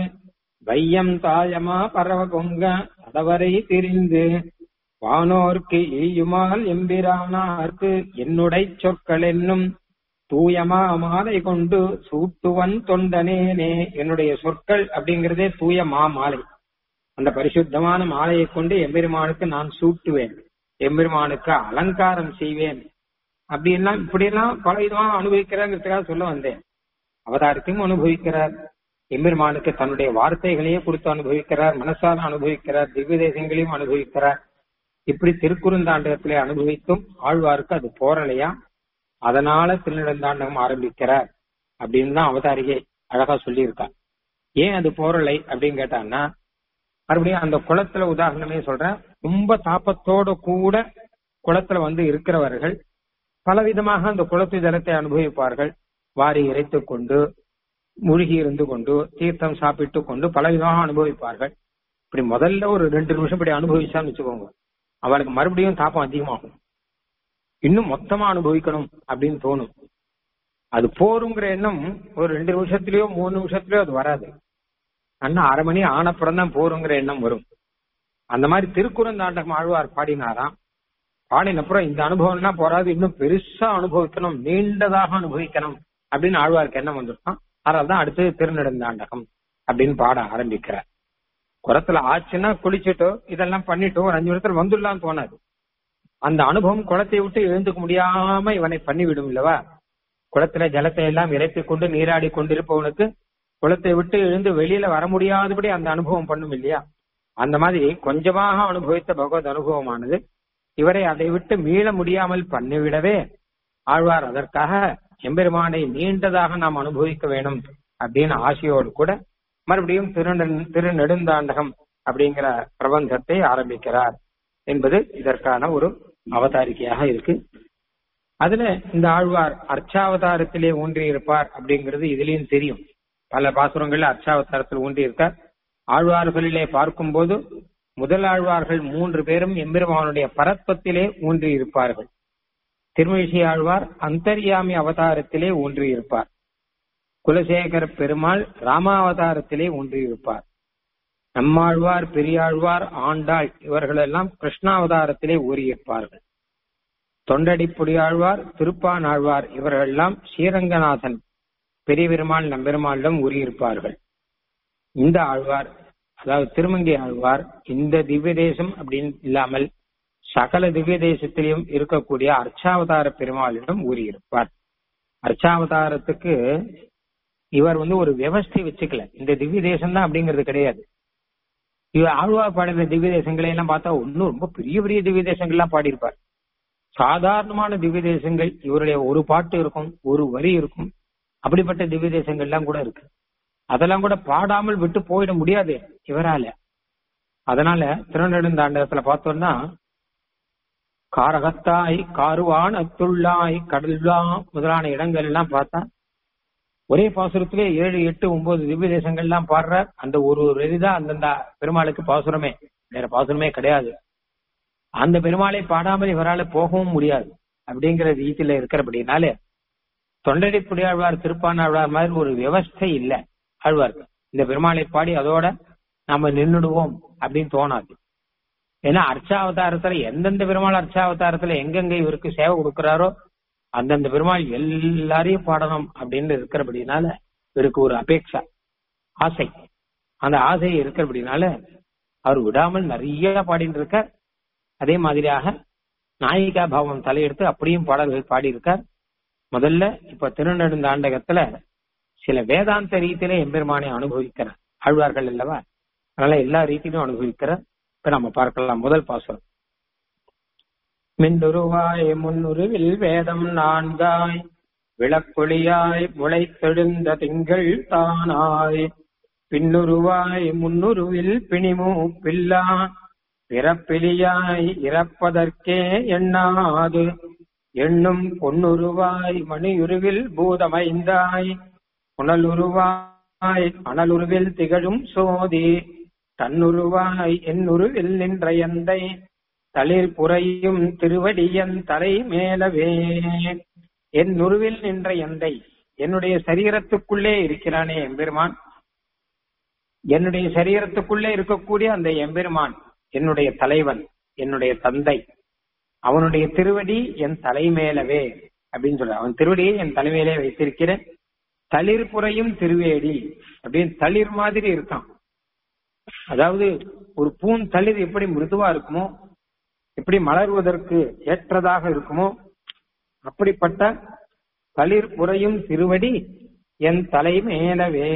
வையம் தாயமா பரவ கொங்க அதவரை திரிந்து வானோர்க்கு ஈயுமால் எம்பிரானார்க்கு என்னுடை சொற்கள் என்னும் தூயமா மாலை கொண்டு சூட்டுவன் தொண்டனேனே என்னுடைய சொற்கள் அப்படிங்கறதே தூய மா மாலை அந்த பரிசுத்தமான மாலையை கொண்டு எம்பெருமானுக்கு நான் சூட்டுவேன் எம்பெருமானுக்கு அலங்காரம் செய்வேன் அப்படி எல்லாம் இப்படி எல்லாம் பல விதமா அனுபவிக்கிறாங்கிறதுக்காக சொல்ல வந்தேன் அவதாரத்தையும் அனுபவிக்கிறார் எம்பெருமானுக்கு தன்னுடைய வார்த்தைகளையே கொடுத்து அனுபவிக்கிறார் மனசால அனுபவிக்கிறார் திவ்ய தேசங்களையும் அனுபவிக்கிறார் இப்படி திருக்குறுந்தாண்டகத்திலே அனுபவித்தும் ஆழ்வாருக்கு அது போரலையா அதனால திருநெடுந்தாண்டகம் ஆரம்பிக்கிறார் அப்படின்னு தான் அவதாரிகை அழகா சொல்லியிருக்கார் ஏன் அது போரலை அப்படின்னு கேட்டான்னா மறுபடியும் அந்த குளத்துல உதாரணமே சொல்றேன் ரொம்ப தாப்பத்தோட கூட குளத்துல வந்து இருக்கிறவர்கள் பலவிதமாக அந்த குளத்து ஜலத்தை அனுபவிப்பார்கள் வாரி இறைத்துக் கொண்டு மூழ்கி இருந்து கொண்டு தீர்த்தம் சாப்பிட்டு கொண்டு பலவிதமாக அனுபவிப்பார்கள் இப்படி முதல்ல ஒரு ரெண்டு நிமிஷம் இப்படி அனுபவிச்சான்னு வச்சுக்கோங்க அவளுக்கு மறுபடியும் தாப்பம் அதிகமாகும் இன்னும் மொத்தமா அனுபவிக்கணும் அப்படின்னு தோணும் அது போருங்கிற எண்ணம் ஒரு ரெண்டு நிமிஷத்துலயோ மூணு நிமிஷத்துலயோ அது வராது அண்ணா அரை மணி ஆனப்புறம் தான் போருங்கிற எண்ணம் வரும் அந்த மாதிரி திருக்குறந்தாண்டகம் ஆழ்வார் பாடினாராம் பாடினப்புறம் இந்த அனுபவம்லாம் போறாது இன்னும் பெருசா அனுபவிக்கணும் நீண்டதாக அனுபவிக்கணும் அப்படின்னு ஆழ்வாருக்கு எண்ணம் வந்துருக்கான் அதனால தான் அடுத்து திருநெடுந்தாண்டகம் அப்படின்னு பாட ஆரம்பிக்கிறார் குளத்துல ஆச்சுன்னா குளிச்சுட்டோ இதெல்லாம் பண்ணிட்டோ ஒரு அஞ்சு நிமிஷத்துல வந்துடலாம் தோணாது அந்த அனுபவம் குளத்தை விட்டு எழுந்துக்க முடியாம இவனை பண்ணிவிடும் இல்லவா குளத்துல ஜலத்தை எல்லாம் இறைத்து கொண்டு நீராடி கொண்டிருப்பவனுக்கு குளத்தை விட்டு எழுந்து வெளியில வர முடியாதபடி அந்த அனுபவம் பண்ணும் இல்லையா அந்த மாதிரி கொஞ்சமாக அனுபவித்த பகவத் அனுபவமானது இவரை அதை விட்டு மீள முடியாமல் பண்ணிவிடவே ஆழ்வார் அதற்காக எம்பெருமானை நீண்டதாக நாம் அனுபவிக்க வேணும் அப்படின்னு ஆசையோடு கூட மறுபடியும் திரு திருநெடுந்தாண்டகம் அப்படிங்கிற பிரபந்தத்தை ஆரம்பிக்கிறார் என்பது இதற்கான ஒரு அவதாரிக்கையாக இருக்கு அதுல இந்த ஆழ்வார் அர்ச்சாவதாரத்திலே ஊன்றி இருப்பார் அப்படிங்கிறது இதுலயும் தெரியும் பல பாசுரங்கள்ல அர்ச்சாவதாரத்தில் ஊன்றி இருக்கார் ஆழ்வார்களிலே பார்க்கும்போது முதல் ஆழ்வார்கள் மூன்று பேரும் எம்பெருமானுடைய பரத்வத்திலே ஊன்றி இருப்பார்கள் திருமழிசை ஆழ்வார் அந்தர்யாமி அவதாரத்திலே ஊன்றி இருப்பார் குலசேகர பெருமாள் ராமாவதாரத்திலே ஊன்றி இருப்பார் நம்மாழ்வார் பெரியாழ்வார் ஆண்டாள் இவர்களெல்லாம் கிருஷ்ணாவதாரத்திலே ஊறியிருப்பார்கள் தொண்டடிப்புடியாழ்வார் திருப்பானாழ்வார் இவர்களெல்லாம் ஸ்ரீரங்கநாதன் பெரிய பெருமாள் நம்பெருமாளிடம் ஊறியிருப்பார்கள் இந்த ஆழ்வார் அதாவது திருமங்கை ஆழ்வார் இந்த திவ்ய தேசம் அப்படின்னு இல்லாமல் சகல திவ்ய தேசத்திலையும் இருக்கக்கூடிய அர்ச்சாவதார பெருமாளிடம் ஊறியிருப்பார் அர்ச்சாவதாரத்துக்கு இவர் வந்து ஒரு விவஸ்தை வச்சுக்கல இந்த திவ்ய தேசம் தான் அப்படிங்கிறது கிடையாது இவ ஆழ்வார் பாடின திவ்ய தேசங்களை எல்லாம் பார்த்தா ஒன்னும் ரொம்ப பெரிய பெரிய திவ்ய தேசங்கள்லாம் பாடியிருப்பார் சாதாரணமான திவ்ய தேசங்கள் இவருடைய ஒரு பாட்டு இருக்கும் ஒரு வரி இருக்கும் அப்படிப்பட்ட திவ்ய தேசங்கள்லாம் கூட இருக்கு அதெல்லாம் கூட பாடாமல் விட்டு போயிட முடியாது இவரால அதனால திருநெடுந்தாண்டகத்துல பார்த்தோம்னா காரகத்தாய் காருவானத்துள்ளாய் கடல்வா முதலான இடங்கள் எல்லாம் பார்த்தா ஒரே பாசுரத்திலே ஏழு எட்டு ஒன்பது திவ்ய தேசங்கள்லாம் பாடுற அந்த ஒரு ஒரு இதுதான் அந்தந்த பெருமாளுக்கு பாசுரமே வேற பாசுரமே கிடையாது அந்த பெருமாளை பாடாமல் இவரால் போகவும் முடியாது அப்படிங்கிற ரீதியில இருக்கிறபடினாலே தொண்டடி புடியாழ்வார் திருப்பானாழ்வார் மாதிரி ஒரு விவஸ்தை இல்ல ஆழ்வார் இந்த பெருமாளை பாடி அதோட நாம நின்றுடுவோம் அப்படின்னு தோணாது ஏன்னா அர்ச்சாவதாரத்துல எந்தெந்த பெருமாள் அர்ச்சாவதாரத்துல எங்கெங்க இவருக்கு சேவை கொடுக்கிறாரோ அந்தந்த பெருமாள் எல்லாரையும் பாடணும் அப்படின்னு இருக்கிறபடினால இவருக்கு ஒரு அபேட்சா ஆசை அந்த ஆசை இருக்கிறபடினால அவர் விடாமல் நிறைய பாடிட்டு இருக்கார் அதே மாதிரியாக நாயிகா பாவம் தலையெடுத்து அப்படியும் பாடல்கள் பாடியிருக்கார் முதல்ல இப்ப திருநெடுந்தாண்டகத்துல சில வேதாந்த ரீதியில எம்பெருமானை அனுபவிக்கிறார் ஆழ்வார்கள் அல்லவா அதனால எல்லா ரீதியிலும் அனுபவிக்கிறார் இப்ப நம்ம பார்க்கலாம் முதல் பாசுரம் மின்னுருவாய் முன்னுருவில் வேதம் நான்காய் விளக்கொளியாய் முளைத்தெழுந்த திங்கள் தானாய் பின்னுருவாய் முன்னுருவில் பிணிமு பில்லா பிறப்பிலியாய் இறப்பதற்கே எண்ணாது எண்ணும் பொன்னுருவாய் மணியுருவில் பூதமைந்தாய் புனலுருவாய் அனலுருவில் திகழும் சோதி தன்னுருவாய் என்னுருவில் நின்ற எந்தை தளிர் புறையும் திருவடியன் தரை மேலவே என் உருவில் நின்ற எந்தை என்னுடைய சரீரத்துக்குள்ளே இருக்கிறானே எம்பெருமான் என்னுடைய சரீரத்துக்குள்ளே இருக்கக்கூடிய அந்த எம்பெருமான் என்னுடைய தலைவன் என்னுடைய தந்தை அவனுடைய திருவடி என் தலைமேலவே அப்படின்னு சொல்ற அவன் திருவடியை என் தலைமையிலே வைத்திருக்கிறேன் தளிர் புறையும் திருவேடி அப்படின்னு தளிர் மாதிரி இருக்கான் அதாவது ஒரு பூன் தளிர் எப்படி மிருதுவா இருக்குமோ எப்படி மலர்வதற்கு ஏற்றதாக இருக்குமோ அப்படிப்பட்ட தளிர் புறையும் திருவடி என் தலை மேலவே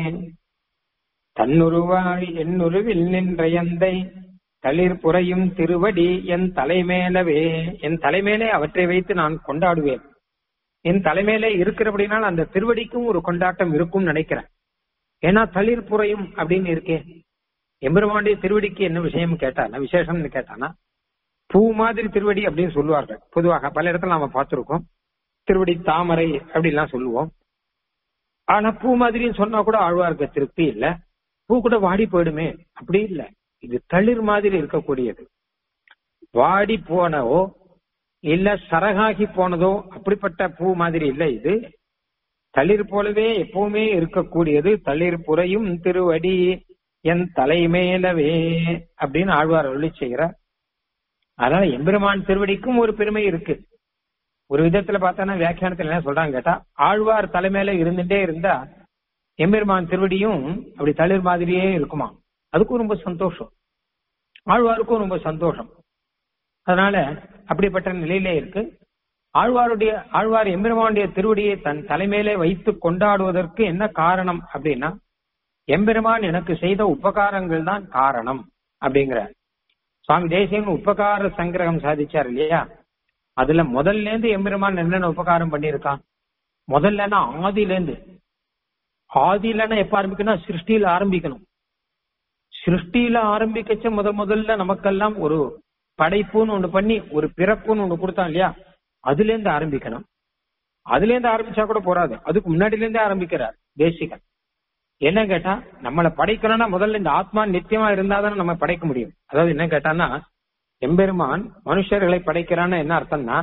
தன்னுருவாய் என்னுருவில் நின்ற எந்தை தளிர் புறையும் திருவடி என் தலைமேலவே என் தலைமேலே அவற்றை வைத்து நான் கொண்டாடுவேன் என் தலைமையிலே இருக்கிறபடினால் அந்த திருவடிக்கும் ஒரு கொண்டாட்டம் இருக்கும் நினைக்கிறேன் ஏன்னா தளிர் புறையும் அப்படின்னு இருக்கே எம்பெருமானுடைய திருவடிக்கு என்ன விஷயம் கேட்டானா விசேஷம்னு கேட்டானா பூ மாதிரி திருவடி அப்படின்னு சொல்லுவார்கள் பொதுவாக பல இடத்துல நாம பார்த்திருக்கோம் திருவடி தாமரை அப்படிலாம் சொல்லுவோம் ஆனா பூ மாதிரின்னு சொன்னா கூட ஆழ்வார்க்கு திருப்தி இல்ல பூ கூட வாடி போயிடுமே அப்படி இல்ல இது தளிர் மாதிரி இருக்கக்கூடியது வாடி போனவோ இல்ல சரகாகி போனதோ அப்படிப்பட்ட பூ மாதிரி இல்ல இது தளிர் போலவே எப்பவுமே இருக்கக்கூடியது தளிர் புறையும் திருவடி என் தலைமேலவே அப்படின்னு ஆழ்வார் அருளி செய்கிறார் அதனால எம்பெருமான் திருவடிக்கும் ஒரு பெருமை இருக்கு ஒரு விதத்துல பார்த்தோன்னா வியாக்கியானத்துல என்ன சொல்றாங்க கேட்டா ஆழ்வார் தலைமையில இருந்துட்டே இருந்தா எம்பெருமான் திருவடியும் அப்படி தளிர் மாதிரியே இருக்குமா அதுக்கும் ரொம்ப சந்தோஷம் ஆழ்வாருக்கும் ரொம்ப சந்தோஷம் அதனால அப்படிப்பட்ட நிலையிலே இருக்கு ஆழ்வாருடைய ஆழ்வார் எம்பெருமானுடைய திருவடியை தன் தலைமையிலே வைத்து கொண்டாடுவதற்கு என்ன காரணம் அப்படின்னா எம்பெருமான் எனக்கு செய்த உபகாரங்கள் தான் காரணம் அப்படிங்கிற சுவாமி தேசியன் உபகார சங்கிரகம் சாதிச்சார் இல்லையா அதுல முதல்ல இருந்து எம்பெருமான் என்னென்ன உபகாரம் பண்ணியிருக்கான் முதல்லன்னா ஆதியில இருந்து ஆதியிலன்னா எப்ப ஆரம்பிக்கணும் சிருஷ்டியில ஆரம்பிக்கணும் சிருஷ்டியில ஆரம்பிக்கச்ச முத முதல்ல நமக்கெல்லாம் ஒரு படைப்புன்னு ஒண்ணு பண்ணி ஒரு பிறப்புன்னு ஒண்ணு கொடுத்தான் இல்லையா அதுல இருந்து ஆரம்பிக்கணும் அதுல இருந்து ஆரம்பிச்சா கூட போறாது அதுக்கு முன்னாடில இருந்தே ஆரம்பிக்கிறார் தேசிகன் என்ன கேட்டா நம்மளை படைக்கணும்னா முதல்ல இந்த ஆத்மா நித்தியமா இருந்தாதானே நம்ம படைக்க முடியும் அதாவது என்ன கேட்டான்னா எம்பெருமான் மனுஷர்களை படைக்கிறான்னு என்ன அர்த்தம்னா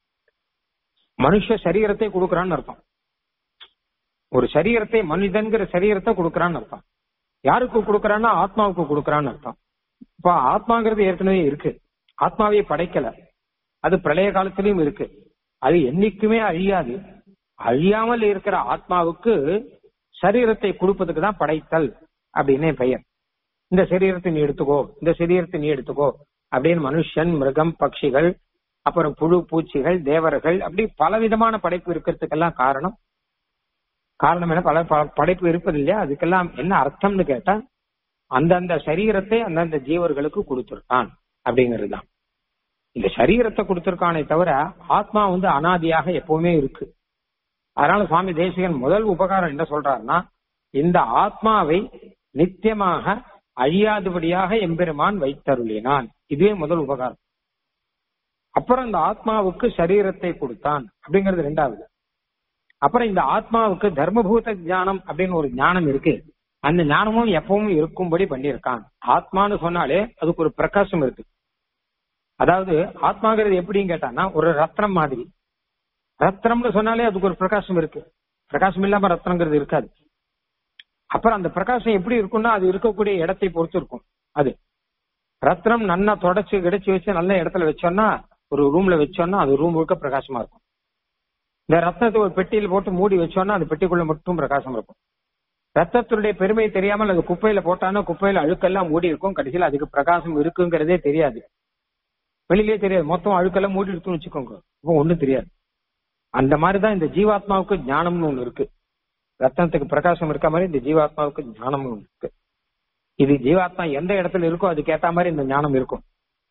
மனுஷ சரீரத்தை கொடுக்கறான்னு அர்த்தம் ஒரு சரீரத்தை மனிதன்கிற சரீரத்தை கொடுக்கறான்னு அர்த்தம் யாருக்கு கொடுக்கறான்னா ஆத்மாவுக்கு கொடுக்கறான்னு அர்த்தம் இப்ப ஆத்மாங்கிறது ஏற்கனவே இருக்கு ஆத்மாவை படைக்கல அது பிரளய காலத்திலயும் இருக்கு அது என்னைக்குமே அழியாது அழியாமல் இருக்கிற ஆத்மாவுக்கு சரீரத்தை கொடுப்பதுக்கு தான் படைத்தல் அப்படின்னு பெயர் இந்த சரீரத்தை நீ எடுத்துக்கோ இந்த சரீரத்தை நீ எடுத்துக்கோ அப்படின்னு மனுஷன் மிருகம் பட்சிகள் அப்புறம் புழு பூச்சிகள் தேவர்கள் அப்படி பலவிதமான படைப்பு இருக்கிறதுக்கெல்லாம் காரணம் காரணம் என்ன பல படைப்பு இருப்பது இல்லையா அதுக்கெல்லாம் என்ன அர்த்தம்னு கேட்டா அந்தந்த சரீரத்தை அந்தந்த ஜீவர்களுக்கு கொடுத்திருக்கான் அப்படிங்கிறது தான் இந்த சரீரத்தை கொடுத்திருக்கானே தவிர ஆத்மா வந்து அனாதியாக எப்பவுமே இருக்கு அதனால சுவாமி தேசிகன் முதல் உபகாரம் என்ன சொல்றாருன்னா இந்த ஆத்மாவை நித்தியமாக அழியாதபடியாக எம்பெருமான் வைத்தருளினான் இதுவே முதல் உபகாரம் அப்புறம் இந்த ஆத்மாவுக்கு சரீரத்தை கொடுத்தான் அப்படிங்கிறது ரெண்டாவது அப்புறம் இந்த ஆத்மாவுக்கு தர்மபூத ஞானம் அப்படின்னு ஒரு ஞானம் இருக்கு அந்த ஞானமும் எப்பவும் இருக்கும்படி பண்ணியிருக்கான் ஆத்மான்னு சொன்னாலே அதுக்கு ஒரு பிரகாசம் இருக்கு அதாவது ஆத்மாங்கிறது எப்படின்னு கேட்டான்னா ஒரு ரத்னம் மாதிரி ரத்னம்னு சொன்னாலே அதுக்கு ஒரு பிரகாசம் இருக்கு பிரகாசம் இல்லாம ரத்னங்கிறது இருக்காது அப்புறம் அந்த பிரகாசம் எப்படி இருக்கும்னா அது இருக்கக்கூடிய இடத்தை பொறுத்து இருக்கும் அது ரத்னம் நன்னா தொடச்சு கிடைச்சு வச்சு நல்ல இடத்துல வச்சோம்னா ஒரு ரூம்ல வச்சோம்னா அது ரூம் முழுக்க பிரகாசமா இருக்கும் இந்த ரத்னத்தை ஒரு பெட்டியில் போட்டு மூடி வச்சோம்னா அந்த பெட்டிக்குள்ள மட்டும் பிரகாசம் இருக்கும் ரத்தத்தினுடைய பெருமை தெரியாமல் அது குப்பையில போட்டானா குப்பையில அழுக்கெல்லாம் மூடி இருக்கும் கடைசியில் அதுக்கு பிரகாசம் இருக்குங்கிறதே தெரியாது வெளியிலே தெரியாது மொத்தம் அழுக்கெல்லாம் மூடி இருக்குன்னு வச்சுக்கோங்க இப்போ ஒண்ணும் தெரியாது அந்த மாதிரிதான் இந்த ஜீவாத்மாவுக்கு ஞானம்னு ஒண்ணு இருக்கு ரத்னத்துக்கு பிரகாசம் இருக்க மாதிரி இந்த ஜீவாத்மாவுக்கு ஞானம்னு ஒண்ணு இருக்கு இது ஜீவாத்மா எந்த இடத்துல இருக்கோ அதுக்கு ஏத்த மாதிரி இந்த ஞானம் இருக்கும்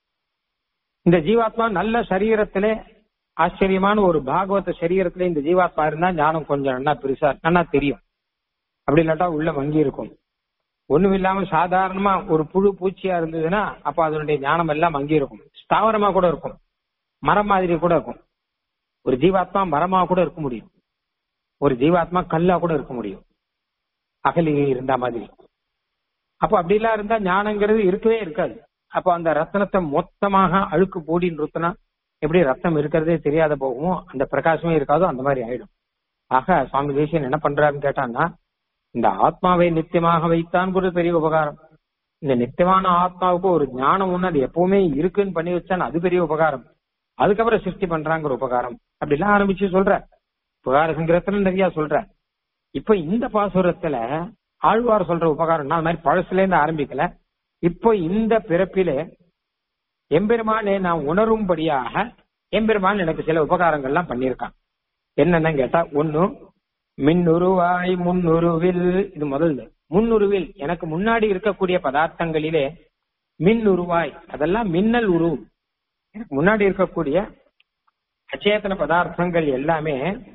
இந்த ஜீவாத்மா நல்ல சரீரத்திலே ஆச்சரியமான ஒரு பாகவத சரீரத்திலே இந்த ஜீவாத்மா இருந்தா ஞானம் கொஞ்சம் நல்லா பெருசா நல்லா தெரியும் அப்படி இல்லாட்டா உள்ள வங்கி இருக்கும் ஒண்ணும் இல்லாம சாதாரணமா ஒரு புழு பூச்சியா இருந்ததுன்னா அப்ப அதனுடைய ஞானம் எல்லாம் வங்கி இருக்கும் ஸ்தாவரமா கூட இருக்கும் மரம் மாதிரி கூட இருக்கும் ஒரு ஜீவாத்மா மரமா கூட இருக்க முடியும் ஒரு ஜீவாத்மா கல்லா கூட இருக்க முடியும் அகலி இருந்த மாதிரி அப்ப அப்படிலாம் இருந்தா ஞானங்கிறது இருக்கவே இருக்காது அப்போ அந்த ரத்தனத்தை மொத்தமாக அழுக்கு பூடி நிறுத்தினா எப்படி ரத்தம் இருக்கிறதே தெரியாத போகுமோ அந்த பிரகாசமே இருக்காதோ அந்த மாதிரி ஆயிடும் ஆக சுவாமி தேசியன் என்ன பண்றாருன்னு கேட்டான்னா இந்த ஆத்மாவை நித்தியமாக வைத்தான் ஒரு பெரிய உபகாரம் இந்த நித்தியமான ஆத்மாவுக்கு ஒரு ஞானம் ஒண்ணு அது எப்பவுமே இருக்குன்னு பண்ணி வச்சான் அது பெரிய உபகாரம் அதுக்கப்புறம் சிருஷ்டி பண்றாங்கிற உபகாரம் அப்படிலாம் ஆரம்பிச்சு சொல்ற உபகார சங்கிரத்துல நிறைய சொல்ற இப்ப இந்த பாசுரத்துல ஆழ்வார் சொல்ற உபகாரம் அது மாதிரி பழசுல இருந்து ஆரம்பிக்கல இப்போ இந்த பிறப்பிலே எம்பெருமானே நான் உணரும்படியாக எம்பெருமான் எனக்கு சில உபகாரங்கள்லாம் பண்ணியிருக்கான் என்னன்னு கேட்டா ஒண்ணு மின்னுருவாய் முன்னுருவில் இது முதல்ல முன்னுருவில் எனக்கு முன்னாடி இருக்கக்கூடிய பதார்த்தங்களிலே மின் உருவாய் அதெல்லாம் மின்னல் உரு எனக்கு முன்னாடி இருக்கக்கூடிய அச்சேதன பதார்த்தங்கள் எல்லாமே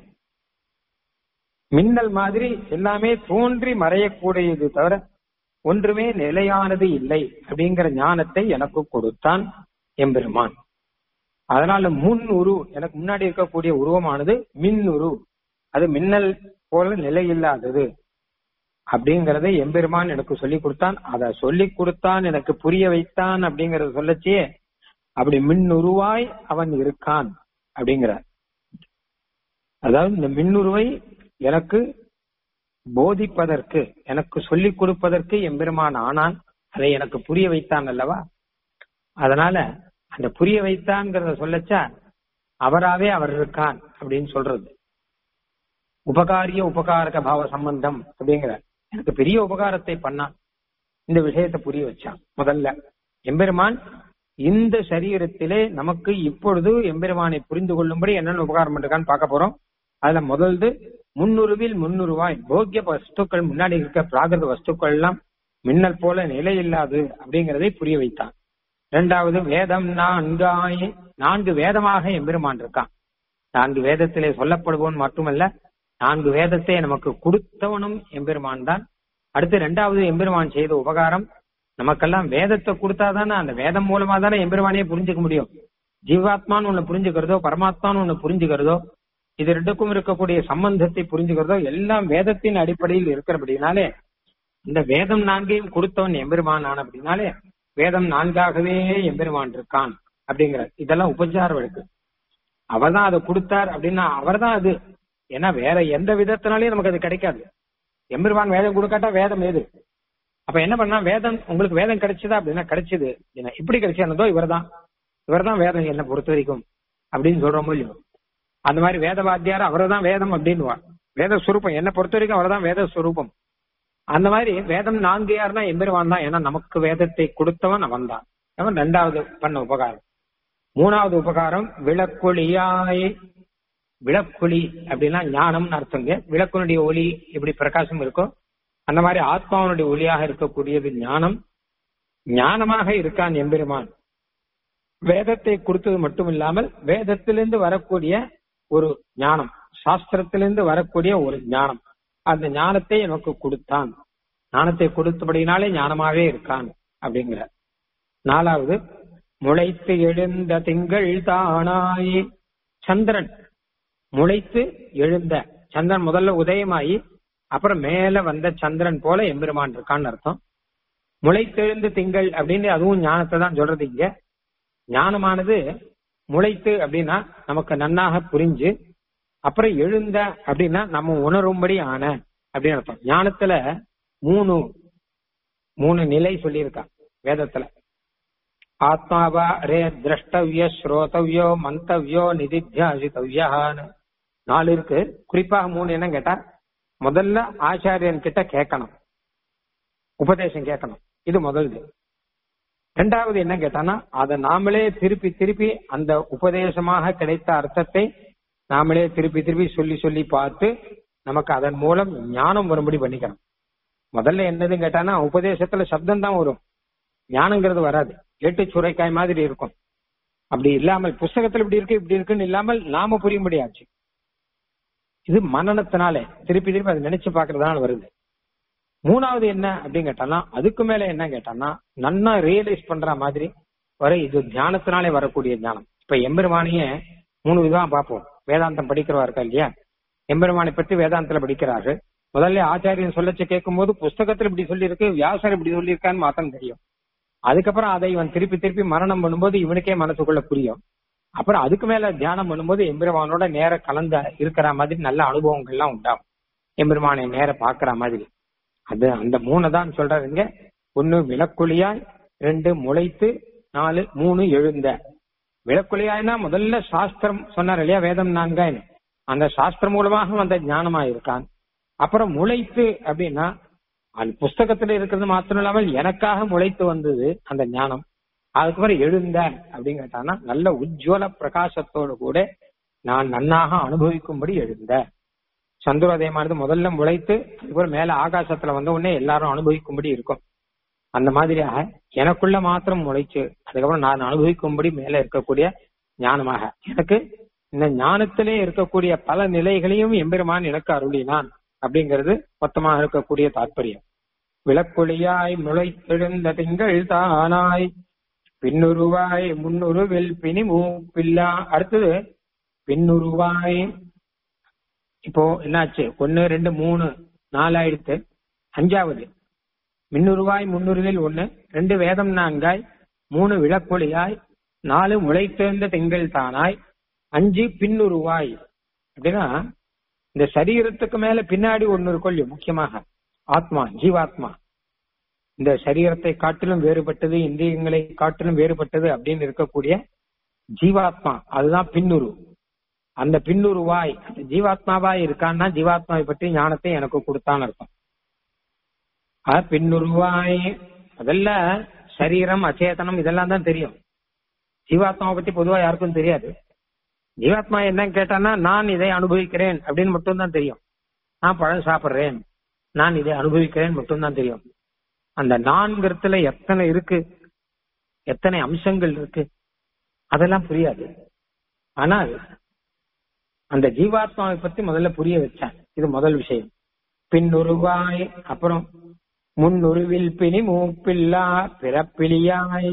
மின்னல் மாதிரி எல்லாமே தோன்றி மறையக்கூடியது தவிர ஒன்றுமே நிலையானது இல்லை அப்படிங்கிற ஞானத்தை எனக்கு கொடுத்தான் எம்பெருமான் அதனால முன் உரு எனக்கு முன்னாடி இருக்கக்கூடிய உருவமானது மின் உரு அது மின்னல் போல நிலை இல்லாதது அப்படிங்கறத எம்பெருமான் எனக்கு சொல்லி கொடுத்தான் அதை சொல்லி கொடுத்தான் எனக்கு புரிய வைத்தான் அப்படிங்கறத சொல்லச்சே அப்படி மின் உருவாய் அவன் இருக்கான் அப்படிங்கிறார் அதாவது இந்த மின்னுருவை எனக்கு போதிப்பதற்கு எனக்கு சொல்லிக் கொடுப்பதற்கு எம்பெருமான் ஆனான் அதை எனக்கு புரிய வைத்தான் அல்லவா அதனால அந்த புரிய வைத்தான்ங்கிறத சொல்லச்சா அவராவே அவர் இருக்கான் அப்படின்னு சொல்றது உபகாரிய உபகாரக பாவ சம்பந்தம் அப்படிங்கிற எனக்கு பெரிய உபகாரத்தை பண்ணான் இந்த விஷயத்தை புரிய வச்சான் முதல்ல எம்பெருமான் இந்த சரீரத்திலே நமக்கு இப்பொழுது எம்பெருமானை புரிந்து கொள்ளும்படி என்னென்ன உபகாரம் பண்ணிருக்கான்னு பார்க்க போறோம் அதுல முதல்து முன்னுருவில் முன்னுருவாய் போக்கிய வஸ்துக்கள் முன்னாடி இருக்க பிராகிருத வஸ்துக்கள் எல்லாம் மின்னல் போல நிலை இல்லாது அப்படிங்கறதை புரிய வைத்தான் இரண்டாவது வேதம் நான்காய் நான்கு வேதமாக எம்பெருமான் இருக்கான் நான்கு வேதத்திலே சொல்லப்படுவோன் மட்டுமல்ல நான்கு வேதத்தை நமக்கு கொடுத்தவனும் எம்பெருமான் தான் அடுத்து இரண்டாவது எம்பெருமான் செய்த உபகாரம் நமக்கெல்லாம் வேதத்தை கொடுத்தாதானே அந்த வேதம் மூலமா தானே எம்பெருமானையே புரிஞ்சுக்க முடியும் ஜீவாத்மான்னு ஒண்ணு புரிஞ்சுக்கிறதோ பரமாத்மான்னு ஒண்ணு புரிஞ்சுக்கிறதோ இது ரெண்டுக்கும் இருக்கக்கூடிய சம்பந்தத்தை புரிஞ்சுக்கிறதோ எல்லாம் வேதத்தின் அடிப்படையில் இருக்கிறபடினாலே இந்த வேதம் நான்கையும் கொடுத்தவன் எம்பெருமான் ஆன அப்படின்னாலே வேதம் நான்காகவே எம்பெருமான் இருக்கான் அப்படிங்கிற இதெல்லாம் உபச்சார வழக்கு அவர் தான் அதை கொடுத்தார் அப்படின்னா அவர் தான் அது ஏன்னா வேற எந்த விதத்தினாலையும் நமக்கு அது கிடைக்காது எம்பெருமான் வேதம் கொடுக்காட்டா வேதம் ஏது அப்ப என்ன பண்ணா வேதம் உங்களுக்கு வேதம் கிடைச்சதா அப்படின்னா கிடைச்சது என்ன இப்படி கிடைச்சதோ இவர் தான் இவர் தான் வேதம் என்ன பொறுத்த வரைக்கும் அப்படின்னு சொல்றோமோ இல்லையோ அந்த மாதிரி வேத வாத்தியார் அவர் தான் வேதம் அப்படின்னு வேத சுரூபம் என்ன பொறுத்த வரைக்கும் அவர் தான் வேத சுரூபம் அந்த மாதிரி வேதம் நான்கு யாருன்னா எம்பெருமான் தான் ஏன்னா நமக்கு வேதத்தை கொடுத்தவன் அவன் தான் அவன் ரெண்டாவது பண்ண உபகாரம் மூணாவது உபகாரம் விளக்கொளியாய் விளக்கொளி அப்படின்னா ஞானம்னு அர்த்தங்க விளக்குனுடைய ஒளி எப்படி பிரகாசம் இருக்கோ அந்த மாதிரி ஆத்மாவனுடைய ஒளியாக இருக்கக்கூடியது ஞானம் ஞானமாக இருக்கான் எம்பெருமான் வேதத்தை கொடுத்தது மட்டும் இல்லாமல் வேதத்திலிருந்து வரக்கூடிய ஒரு ஞானம் சாஸ்திரத்திலிருந்து வரக்கூடிய ஒரு ஞானம் அந்த ஞானத்தை எனக்கு கொடுத்தான் ஞானத்தை கொடுத்தபடினாலே ஞானமாவே இருக்கான் அப்படிங்கிற நாலாவது முளைத்து எழுந்த திங்கள் தானாய் சந்திரன் முளைத்து எழுந்த சந்திரன் முதல்ல உதயமாயி அப்புறம் மேல வந்த சந்திரன் போல எம்பெருமான் இருக்கான்னு அர்த்தம் முளைத்தெழுந்த திங்கள் அப்படின்னு அதுவும் ஞானத்தை தான் சொல்றது இங்க ஞானமானது முளைத்து அப்படின்னா நமக்கு நன்னாக புரிஞ்சு அப்புறம் எழுந்த அப்படின்னா நம்ம உணரும்படி ஆன அப்படின்னு அர்த்தம் ஞானத்துல மூணு மூணு நிலை சொல்லியிருக்கா வேதத்துல ஆத்மாவா ரே திரஷ்டவிய ஸ்ரோதவ்யோ மந்தவ்யோ நிதித்தியாசித்தவ்யான்னு நாலு இருக்கு குறிப்பாக மூணு என்ன கேட்டா முதல்ல ஆச்சாரியன் கிட்ட கேட்கணும் உபதேசம் கேட்கணும் இது முதல்து ரெண்டாவது என்ன கேட்டானா அதை நாமளே திருப்பி திருப்பி அந்த உபதேசமாக கிடைத்த அர்த்தத்தை நாமளே திருப்பி திருப்பி சொல்லி சொல்லி பார்த்து நமக்கு அதன் மூலம் ஞானம் வரும்படி பண்ணிக்கணும் முதல்ல என்னதுன்னு கேட்டானா உபதேசத்துல சப்தம் தான் வரும் ஞானங்கிறது வராது ஏட்டு சுரைக்காய் மாதிரி இருக்கும் அப்படி இல்லாமல் புஸ்தகத்துல இப்படி இருக்கு இப்படி இருக்குன்னு இல்லாமல் நாம புரிய முடியாச்சு இது மனநத்தினாலே திருப்பி திருப்பி அதை நினைச்சு பாக்குறதுனால வருது மூணாவது என்ன அப்படின்னு கேட்டானா அதுக்கு மேல என்ன கேட்டானா நன்னா ரியலைஸ் பண்ற மாதிரி வர இது தியானத்தினாலே வரக்கூடிய ஞானம் இப்ப எம்பெருமானிய மூணு விதமா பார்ப்போம் வேதாந்தம் படிக்கிறவா இருக்கா இல்லையா எம்பெருமானை பற்றி வேதாந்தத்துல படிக்கிறார்கள் முதல்ல ஆச்சாரியன் சொல்லச்சு கேட்கும் போது புஸ்தகத்துல இப்படி சொல்லியிருக்கு வியாசர் இப்படி சொல்லியிருக்கான்னு மாத்தம் தெரியும் அதுக்கப்புறம் அதை இவன் திருப்பி திருப்பி மரணம் பண்ணும்போது இவனுக்கே மனசுக்குள்ள புரியும் அப்புறம் அதுக்கு மேல தியானம் பண்ணும்போது எம்பெருமானோட நேர கலந்த இருக்கிற மாதிரி நல்ல அனுபவங்கள்லாம் உண்டாகும் எம்பெருமானை நேர பாக்குற மாதிரி அது அந்த மூணு தான் சொல்றாருங்க ஒன்னு விளக்குழியாய் ரெண்டு முளைத்து நாலு மூணு எழுந்த விளக்குழியாய்னா முதல்ல சாஸ்திரம் சொன்னார் இல்லையா வேதம் நான்காய் அந்த சாஸ்திரம் மூலமாக வந்த ஞானமா இருக்கான் அப்புறம் முளைத்து அப்படின்னா அந்த புஸ்தகத்துல இருக்கிறது மாத்திரம் இல்லாமல் எனக்காக முளைத்து வந்தது அந்த ஞானம் அதுக்கப்புறம் எழுந்த அப்படின்னு கேட்டானா நல்ல உஜ்வல பிரகாசத்தோடு கூட நான் நன்னாக அனுபவிக்கும்படி எழுந்த சந்திரோதயமானது முதல்ல முளைத்து அதுக்கப்புறம் மேல ஆகாசத்துல வந்த உடனே எல்லாரும் அனுபவிக்கும்படி இருக்கும் அந்த மாதிரியாக எனக்குள்ள மாத்திரம் முளைச்சு அதுக்கப்புறம் நான் அனுபவிக்கும்படி மேல இருக்கக்கூடிய ஞானமாக எனக்கு இந்த ஞானத்திலே இருக்கக்கூடிய பல நிலைகளையும் எம்பெருமான் எனக்கு அருளினான் அப்படிங்கிறது மொத்தமாக இருக்கக்கூடிய தாற்பயம் விளக்கொளியாய் முளைத்தெழுந்த திங்கள் தானாய் பின்னுருவாய் முன்னுருவில் பிணி மூப்பில்லா அடுத்தது பின்னுருவாய் இப்போ என்னாச்சு ஒன்னு ரெண்டு மூணு நாலாயிரத்து அஞ்சாவது மின்னுருவாய் முன்னுருவில் ஒன்னு ரெண்டு வேதம் நான்காய் மூணு விளக்கொளியாய் நாலு முளைத்தெழுந்த திங்கள் தானாய் அஞ்சு பின்னுருவாய் அப்படின்னா இந்த சரீரத்துக்கு மேல பின்னாடி ஒன்னு இருக்கும் முக்கியமாக ஆத்மா ஜீவாத்மா இந்த சரீரத்தை காட்டிலும் வேறுபட்டது இந்திரியங்களை காட்டிலும் வேறுபட்டது அப்படின்னு இருக்கக்கூடிய ஜீவாத்மா அதுதான் பின்னுரு அந்த பின்னுருவாய் அந்த ஜீவாத்மாவாய் இருக்கான்னா ஜீவாத்மாவை பற்றி ஞானத்தை எனக்கு கொடுத்தான்னு அர்த்தம் பின்னுருவாய் அதெல்ல சரீரம் அச்சேதனம் இதெல்லாம் தான் தெரியும் ஜீவாத்மாவை பத்தி பொதுவா யாருக்கும் தெரியாது ஜீவாத்மா என்ன கேட்டான்னா நான் இதை அனுபவிக்கிறேன் அப்படின்னு மட்டும் தான் தெரியும் நான் பழம் சாப்பிடுறேன் நான் இதை அனுபவிக்கிறேன் மட்டும் தான் தெரியும் அந்த நான்கிறதுல எத்தனை இருக்கு எத்தனை அம்சங்கள் இருக்கு அதெல்லாம் புரியாது ஆனால் அந்த ஜீவாத்மாவை பத்தி முதல்ல புரிய வச்சான் இது முதல் விஷயம் பின்னுருவாய் அப்புறம் முன்னுருவில் பிணி மூப்பில்லா பிறப்பிலியாய்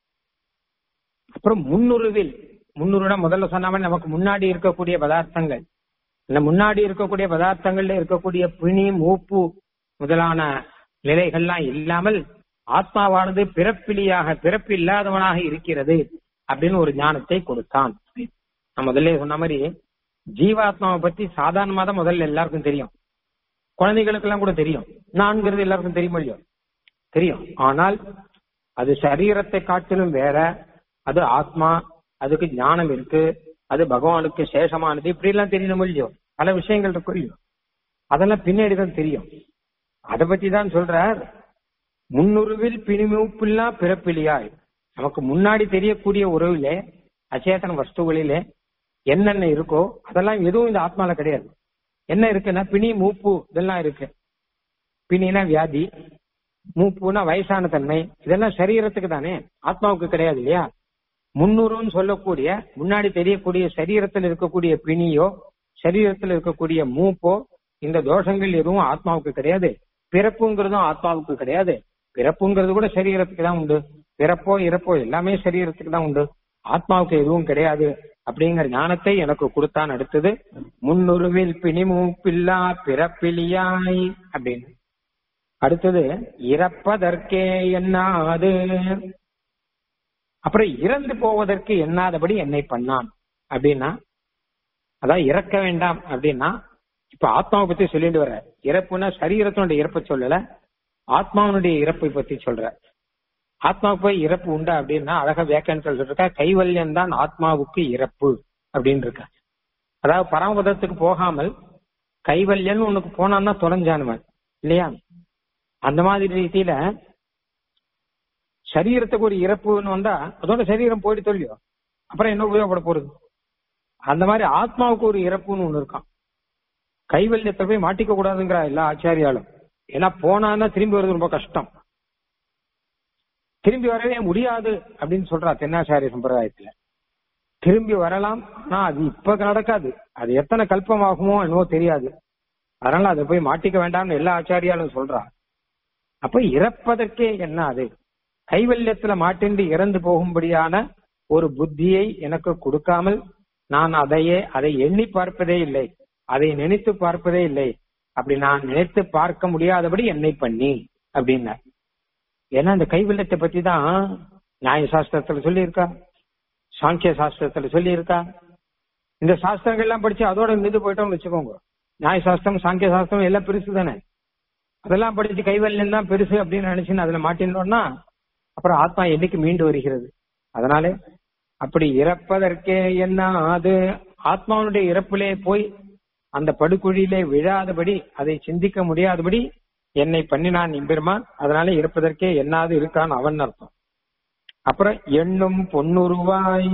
அப்புறம் முன்னுருவில் முன்னுருட முதல்ல சொன்ன மாதிரி நமக்கு முன்னாடி இருக்கக்கூடிய பதார்த்தங்கள் இந்த முன்னாடி இருக்கக்கூடிய பதார்த்தங்கள்ல இருக்கக்கூடிய பிணி மூப்பு முதலான நிலைகள்லாம் இல்லாமல் ஆத்மாவானது பிறப்பிலியாக பிறப்பு இல்லாதவனாக இருக்கிறது அப்படின்னு ஒரு ஞானத்தை கொடுத்தான் நான் முதல்ல சொன்ன மாதிரி ஜீவாத்மாவை பத்தி சாதாரணமா தான் முதல்ல எல்லாருக்கும் தெரியும் குழந்தைகளுக்கு எல்லாம் கூட தெரியும் நான்கிறது எல்லாருக்கும் தெரியும் இல்லையோ தெரியும் ஆனால் அது சரீரத்தை காட்டிலும் வேற அது ஆத்மா அதுக்கு ஞானம் இருக்கு அது பகவானுக்கு சேஷமானது இப்படி எல்லாம் தெரியணும் இல்லையோ பல விஷயங்கள் இருக்கும் இல்லையோ அதெல்லாம் பின்னாடி தான் தெரியும் அதை பத்தி தான் சொல்றார் முன்னுருவில் பிணிமூப்பில்லா பிறப்பிலியாய் நமக்கு முன்னாடி தெரியக்கூடிய உறவிலே அச்சேதன வஸ்துகளிலே என்னென்ன இருக்கோ அதெல்லாம் எதுவும் இந்த ஆத்மால கிடையாது என்ன இருக்குன்னா பிணி மூப்பு இதெல்லாம் இருக்கு பிணினா வியாதி மூப்புனா வயசான தன்மை இதெல்லாம் சரீரத்துக்கு தானே ஆத்மாவுக்கு கிடையாது இல்லையா முன்னூறுன்னு சொல்லக்கூடிய முன்னாடி தெரியக்கூடிய சரீரத்தில் இருக்கக்கூடிய பிணியோ சரீரத்தில் இருக்கக்கூடிய மூப்போ இந்த தோஷங்கள் எதுவும் ஆத்மாவுக்கு கிடையாது பிறப்புங்கிறதும் ஆத்மாவுக்கு கிடையாது பிறப்புங்கிறது கூட சரீரத்துக்கு தான் உண்டு பிறப்போ இறப்போ எல்லாமே சரீரத்துக்கு தான் உண்டு ஆத்மாவுக்கு எதுவும் கிடையாது அப்படிங்கிற ஞானத்தை எனக்கு கொடுத்தான் அடுத்தது முன்னுருவில் பிணிமூப்பில்லா பிறப்பிலியாய் அப்படின்னு அடுத்தது இறப்பதற்கே என்னாது அப்புறம் இறந்து போவதற்கு எண்ணாதபடி என்னை பண்ணான் அப்படின்னா அதான் இறக்க வேண்டாம் அப்படின்னா இப்ப ஆத்மாவை பத்தி சொல்லிட்டு வர இறப்புனா சரீரத்தினுடைய இறப்பை சொல்லல ஆத்மாவனுடைய இறப்பை பத்தி சொல்ற ஆத்மாவுக்கு போய் இறப்பு உண்டா அப்படின்னா அழகா வியாக்கியானத்தில் சொல்லிருக்கா கைவல்யம் தான் ஆத்மாவுக்கு இறப்பு அப்படின்னு இருக்க அதாவது பரமபதத்துக்கு போகாமல் கைவல்யம்னு உனக்கு போனான்னா தொலைஞ்சானுவன் இல்லையா அந்த மாதிரி ரீதியில சரீரத்துக்கு ஒரு இறப்புன்னு வந்தா அதோட சரீரம் போயிட்டு சொல்லியோ அப்புறம் என்ன உபயோகப்பட போறது அந்த மாதிரி ஆத்மாவுக்கு ஒரு இறப்புன்னு ஒண்ணு இருக்கான் கைவல்யத்தை போய் மாட்டிக்க கூடாதுங்கிற எல்லா ஆச்சாரியாலும் ஏன்னா போனான்னா திரும்பி வருது ரொம்ப கஷ்டம் திரும்பி வரவே முடியாது அப்படின்னு சொல்றா தென்னாச்சாரிய சம்பிரதாயத்துல திரும்பி வரலாம் ஆனா அது இப்ப நடக்காது அது எத்தனை கல்பம் ஆகுமோ என்னவோ தெரியாது அதனால அதை போய் மாட்டிக்க வேண்டாம்னு எல்லா ஆச்சாரியாலும் சொல்றா அப்ப இறப்பதற்கே என்ன அது கைவல்யத்துல மாட்டின்றி இறந்து போகும்படியான ஒரு புத்தியை எனக்கு கொடுக்காமல் நான் அதையே அதை எண்ணி பார்ப்பதே இல்லை அதை நினைத்து பார்ப்பதே இல்லை அப்படி நான் நினைத்து பார்க்க முடியாதபடி என்னை பண்ணி அப்படின்னார் ஏன்னா இந்த கைவல்யத்தை பத்தி தான் நியாய சாஸ்திரத்துல சொல்லியிருக்கா சாங்கிய சாஸ்திரத்துல சொல்லியிருக்கா இந்த சாஸ்திரங்கள்லாம் படிச்சு அதோட நின்று போயிட்டோம்னு வச்சுக்கோங்க நியாய சாஸ்திரம் சாங்கிய சாஸ்திரம் எல்லாம் பெருசு தானே அதெல்லாம் படிச்சு கைவல்யம் தான் பெருசு அப்படின்னு நினைச்சுன்னு அதுல மாட்டினோம்னா அப்புறம் ஆத்மா என்னைக்கு மீண்டு வருகிறது அதனாலே அப்படி இறப்பதற்கே என்ன அது ஆத்மாவுடைய இறப்பிலே போய் அந்த படுகுழியிலே விழாதபடி அதை சிந்திக்க முடியாதபடி என்னை பண்ணினான் எம்பெருமான் அதனால இருப்பதற்கே என்னாது இருக்கான் அவன் அர்த்தம் அப்புறம் எண்ணும் பொன்னுருவாய்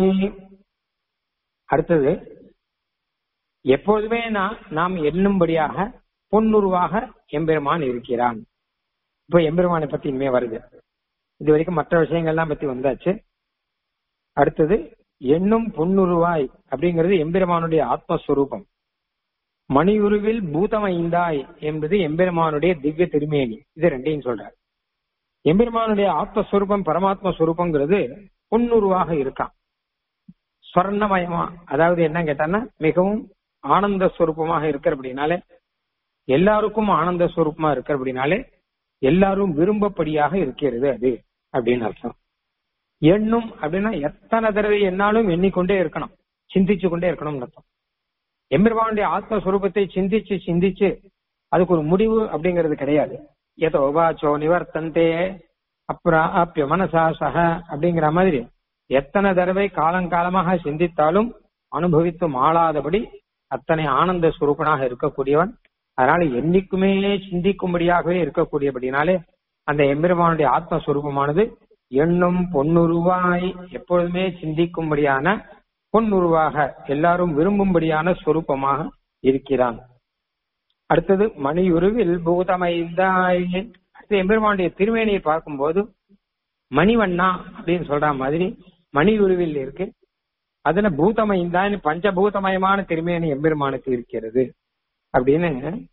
அடுத்தது எப்போதுமே நான் நாம் எண்ணும்படியாக பொன்னுருவாக எம்பெருமான் இருக்கிறான் இப்போ எம்பெருமானை பத்தி இனிமே வருது இது வரைக்கும் மற்ற விஷயங்கள்லாம் பத்தி வந்தாச்சு அடுத்தது எண்ணும் பொன்னுருவாய் அப்படிங்கிறது எம்பெருமானுடைய ஆத்மஸ்வரூபம் மணியுருவில் பூதமைந்தாய் என்பது எம்பெருமானுடைய திவ்ய திருமேனி இது ரெண்டையும் சொல்றார் எம்பெருமானுடைய ஆத்மஸ்வரூபம் பரமாத்ம ஸ்வரூபங்கிறது பொன்னுருவாக இருக்கான் ஸ்வர்ணமயமா அதாவது என்ன கேட்டான்னா மிகவும் ஆனந்த ஸ்வரூபமாக இருக்கிறபடினாலே எல்லாருக்கும் ஆனந்த ஸ்வரூபமா இருக்கிறபடினாலே எல்லாரும் விரும்பப்படியாக இருக்கிறது அது அப்படின்னு அர்த்தம் எண்ணும் அப்படின்னா எத்தனை தடவை என்னாலும் எண்ணிக்கொண்டே இருக்கணும் சிந்திச்சு கொண்டே இருக்கணும்னு அர்த்தம் எம்பெருமானுடைய ஆத்மஸ்வரூபத்தை சிந்திச்சு சிந்திச்சு அதுக்கு ஒரு முடிவு அப்படிங்கிறது கிடையாது ஏதோ வாச்சோ நிவர்த்தந்தே அப்பிய மனசா சக அப்படிங்கிற மாதிரி எத்தனை தடவை காலங்காலமாக சிந்தித்தாலும் அனுபவித்து மாளாதபடி அத்தனை ஆனந்த சுரூபனாக இருக்கக்கூடியவன் அதனால என்னைக்குமே சிந்திக்கும்படியாகவே இருக்கக்கூடியபடினாலே அந்த எம்பெருமானுடைய ஆத்மஸ்வரூபமானது எண்ணும் பொன்னுருவாய் எப்பொழுதுமே சிந்திக்கும்படியான பொன்னுருவாக எல்லாரும் விரும்பும்படியான ஸ்வரூபமாக இருக்கிறான் அடுத்தது மணியுருவில் பூதமைந்தாய் அடுத்து எம்பெருமானுடைய திருமேனியை பார்க்கும்போது மணிவண்ணா அப்படின்னு சொல்ற மாதிரி மணியுருவில் இருக்கு அதுல பூதமைந்தான் பஞ்சபூதமயமான திருமேனி எம்பெருமானுக்கு இருக்கிறது அப்படின்னு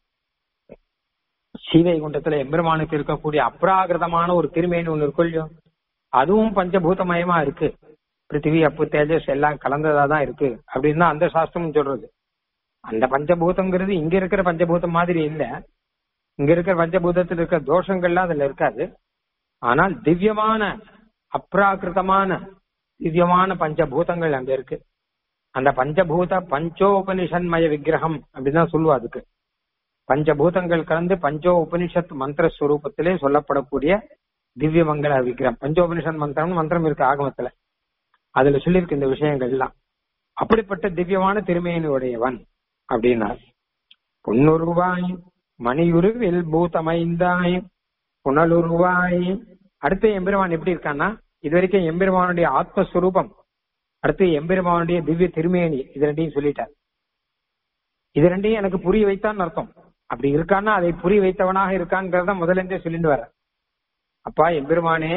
ஸ்ரீவைகுண்டத்துல எம்பெருமானுக்கு இருக்கக்கூடிய அப்ராகிருதமான ஒரு திருமேனி ஒண்ணு இருக்குல்லையோ அதுவும் பஞ்சபூதமயமா இருக்கு பிருத்திவி அப்பு தேஜஸ் எல்லாம் கலந்ததா தான் இருக்கு அப்படின்னு தான் அந்த சாஸ்திரம் சொல்றது அந்த பஞ்சபூதங்கிறது இங்க இருக்கிற பஞ்சபூதம் மாதிரி இல்ல இங்க இருக்கிற பஞ்சபூதத்தில் இருக்கிற தோஷங்கள்லாம் அதுல இருக்காது ஆனால் திவ்யமான அப்ராகிருதமான திவ்யமான பஞ்சபூதங்கள் அங்க இருக்கு அந்த பஞ்சபூத பஞ்சோபனிஷன்மய விக்கிரகம் அப்படிதான் சொல்லுவா அதுக்கு பஞ்சபூதங்கள் கலந்து பஞ்சோ உபனிஷத் மந்திர ஸ்வரூபத்திலே சொல்லப்படக்கூடிய திவ்ய மங்கள விக்கிரம் பஞ்சோபனிஷத் மந்திரம் மந்திரம் இருக்கு ஆகமத்துல அதுல சொல்லியிருக்கு இந்த விஷயங்கள் எல்லாம் அப்படிப்பட்ட திவ்யமான திருமையினுடையவன் அப்படின்னார் பொன்னுருவாய் மணியுருவில் பூதமைந்தாய் புனலுருவாய் அடுத்த எம்பெருமான் எப்படி இருக்கான்னா இது வரைக்கும் எம்பெருமானுடைய ஆத்மஸ்வரூபம் அடுத்து எம்பெருமானுடைய திவ்ய திருமேனி இது ரெண்டையும் சொல்லிட்டார் இது ரெண்டையும் எனக்கு புரிய வைத்தான்னு அர்த்தம் அப்படி இருக்கான்னா அதை புரிய வைத்தவனாக இருக்கான்ங்கிறத முதல்ல இருந்தே சொல்லிட்டு வர அப்பா எம்பெருமானே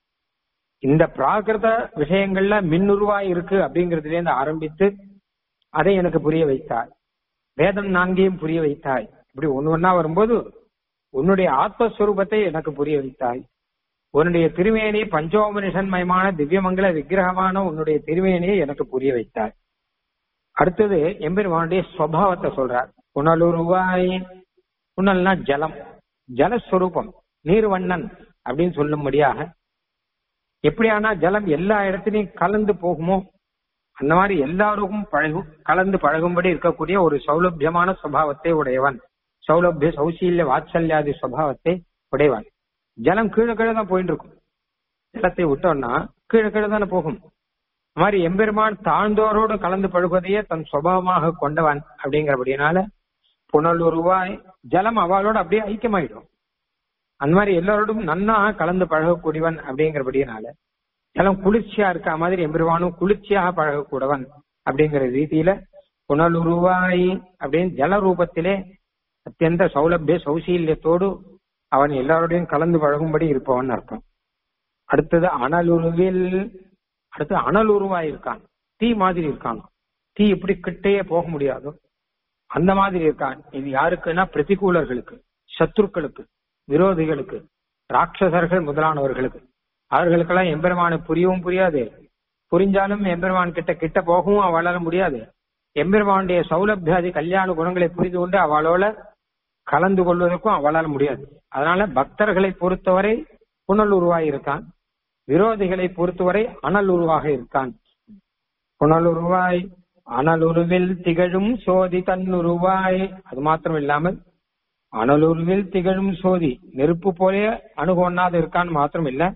இந்த பிராகிருத விஷயங்கள்ல மின்னுருவாய் இருக்கு அப்படிங்கறதுல இருந்து ஆரம்பித்து அதை எனக்கு புரிய வைத்தாய் வேதம் நான்கையும் புரிய வைத்தாய் இப்படி ஒண்ணு ஒன்னா வரும்போது உன்னுடைய ஆத்மஸ்வரூபத்தை எனக்கு புரிய வைத்தாய் உன்னுடைய திருமேனி பஞ்சோபனிஷன்மயமான திவ்யமங்கல விக்கிரகமான உன்னுடைய திருமேனியை எனக்கு புரிய வைத்தாய் அடுத்தது எம்பெருமானுடைய சுவாவத்தை சொல்றார் புனலுருவாய் புனல்னா ஜலம் ஜலஸ்வரூபம் நீர்வண்ணன் அப்படின்னு சொல்லும்படியாக எப்படியானா ஜலம் எல்லா இடத்துலயும் கலந்து போகுமோ அந்த மாதிரி எல்லாருக்கும் பழகும் கலந்து பழகும்படி இருக்கக்கூடிய ஒரு சௌலபியமான சுவாவத்தை உடையவன் சௌலபிய சௌசீல்ய வாத்சல்யாதி சுவாவத்தை உடையவன் ஜலம் கீழே கீழே தான் போயிட்டு இருக்கும் ஜலத்தை விட்டோம்னா கீழே கீழே தானே போகும் அந்த மாதிரி எம்பெருமான் தாழ்ந்தோரோடு கலந்து பழகுவதையே தன் சுபாவமாக கொண்டவன் அப்படிங்கிறபடினால புனலுருவாய் ஜலம் அவளோட அப்படியே ஐக்கியமாயிடும் அந்த மாதிரி எல்லாரோடும் நன்னா கலந்து பழகக்கூடியவன் அப்படிங்கிறபடினால ஜலம் குளிர்ச்சியா இருக்க மாதிரி எம்பெருமானும் குளிர்ச்சியாக பழகக்கூடவன் அப்படிங்கிற ரீதியில புனலுருவாய் அப்படின்னு ஜல ரூபத்திலே அத்தியந்த சௌலபிய சௌசீல்யத்தோடு அவன் எல்லாரோடையும் கலந்து பழகும்படி இருப்பவன் அர்த்தம் அடுத்தது அனலுருவில் அடுத்து அனலுருவாய் இருக்கான் தீ மாதிரி இருக்கான் தீ இப்படி கிட்டேயே போக முடியாதோ அந்த மாதிரி இருக்கான் இது யாருக்குன்னா பிரதிகூலர்களுக்கு சத்துருக்களுக்கு விரோதிகளுக்கு ராட்சசர்கள் முதலானவர்களுக்கு அவர்களுக்கெல்லாம் எம்பெருமானை புரியவும் புரியாது புரிஞ்சாலும் எம்பெருமான் கிட்ட கிட்ட போகவும் அவளால முடியாது எம்பெருமானுடைய சௌலபியாதி கல்யாண குணங்களை புரிந்து கொண்டு அவளோட கலந்து கொள்வதற்கும் அவளால் முடியாது அதனால பக்தர்களை பொறுத்தவரை புனல் உருவாய் இருக்கான் விரோதிகளை பொறுத்தவரை அனல் உருவாக இருக்கான் புனல் உருவாய் அனலுருவில் திகழும் சோதி தன்னுருவாய் அது மாத்திரம் இல்லாமல் அனலுருவில் திகழும் சோதி நெருப்பு போலே அணுகொண்ணாது இருக்கான் மாத்திரம் இல்ல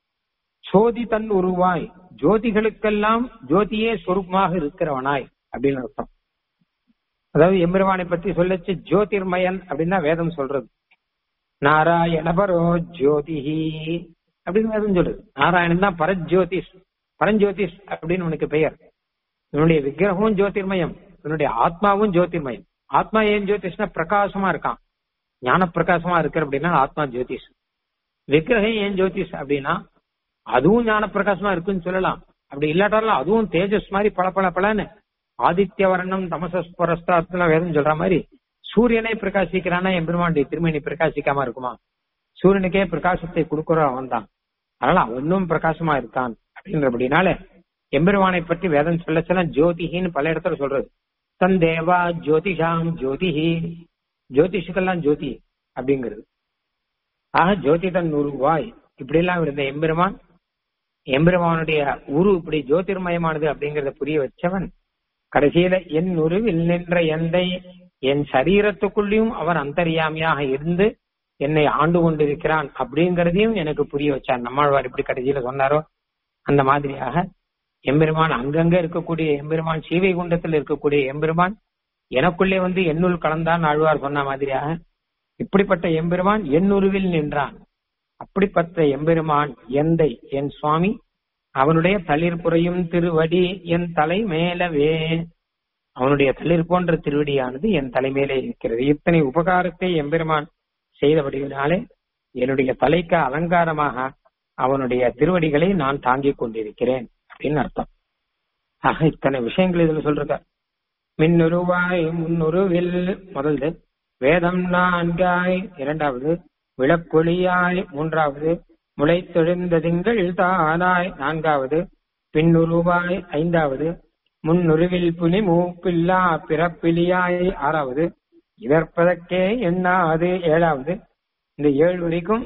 சோதி தன் உருவாய் ஜோதிகளுக்கெல்லாம் ஜோதியே சொரூபமாக இருக்கிறவனாய் அப்படின்னு அர்த்தம் அதாவது எம்பெருமானை பற்றி சொல்லச்சு ஜோதிர்மயன் அப்படின்னா வேதம் சொல்றது நாராயணபரோ ஜோதிஹி அப்படின்னு வேதம் சொல்றது நாராயணன் தான் பரஜோதிஷ் பரஞ்சோதிஷ் அப்படின்னு உனக்கு பெயர் இவனுடைய விக்கிரகமும் ஜோதிர்மயம் இவனுடைய ஆத்மாவும் ஜோதிர்மயம் ஆத்மா ஏன் ஜோதிஷ்னா பிரகாசமா இருக்கான் ஞான பிரகாசமா இருக்கிற அப்படின்னா ஆத்மா ஜோதிஷ் விக்கிரகம் ஏன் ஜோதிஷ் அப்படின்னா அதுவும் ஞான பிரகாசமா இருக்குன்னு சொல்லலாம் அப்படி இல்லாட்டாலும் அதுவும் தேஜஸ் மாதிரி பல பல பலன்னு ஆதித்ய வர்ணம் தமசஸ்பரஸ்தாத்துல வேதம் சொல்ற மாதிரி சூரியனை பிரகாசிக்கிறானா எம்பெருமானுடைய திருமணி பிரகாசிக்காம இருக்குமா சூரியனுக்கே பிரகாசத்தை கொடுக்கிற அவன் தான் அதனால அவனும் பிரகாசமா இருக்கான் அப்படின்றபடினால எம்பெருமானை பற்றி வேதம் சொல்ல சொல்ல ஜோதிஹின்னு பல இடத்துல சொல்றது தன் தேவா ஜோதிஷாம் ஜோதிஹி ஜோதிஷுக்கெல்லாம் ஜோதி அப்படிங்கிறது ஆக ஜோதி தன் உருவாய் இப்படி எல்லாம் இருந்த எம்பெருமான் எம்பெருமானுடைய உரு இப்படி ஜோதிர்மயமானது அப்படிங்கறத புரிய வச்சவன் கடைசியில என் உருவில் நின்ற எந்தை என் சரீரத்துக்குள்ளேயும் அவர் அந்தரியாமியாக இருந்து என்னை ஆண்டு கொண்டிருக்கிறான் அப்படிங்கறதையும் எனக்கு புரிய வச்சார் நம்மாழ்வார் இப்படி கடைசியில சொன்னாரோ அந்த மாதிரியாக எம்பெருமான் அங்கங்க இருக்கக்கூடிய எம்பெருமான் சீவை குண்டத்தில் இருக்கக்கூடிய எம்பெருமான் எனக்குள்ளே வந்து என்னுள் கலந்தான் ஆழ்வார் சொன்ன மாதிரியாக இப்படிப்பட்ட எம்பெருமான் என் உருவில் நின்றான் அப்படிப்பட்ட எம்பெருமான் எந்தை என் சுவாமி அவனுடைய தளிர் புறையும் திருவடி என் தலை மேலவே அவனுடைய தளிர் போன்ற திருவடியானது என் தலைமையிலே இருக்கிறது இத்தனை உபகாரத்தை எம்பெருமான் செய்தபடியினாலே என்னுடைய தலைக்கு அலங்காரமாக அவனுடைய திருவடிகளை நான் தாங்கிக் கொண்டிருக்கிறேன் அப்படின்னு அர்த்தம் ஆக இத்தனை விஷயங்கள் இதுல சொல்றார் மின்னுருவாய் முன்னுருவில் முதல்து வேதம் நான்காய் இரண்டாவது விளக்கொளியாய் மூன்றாவது முளைத்தெழுந்த திங்கள் தானாய் நான்காவது பின்னுருவாய் ஐந்தாவது முன்னுருவில் புலி மூப்பில்லா பிறப்பிலியாய் ஆறாவது இதற்பதற்கே எண்ணாது ஏழாவது இந்த ஏழு வரைக்கும்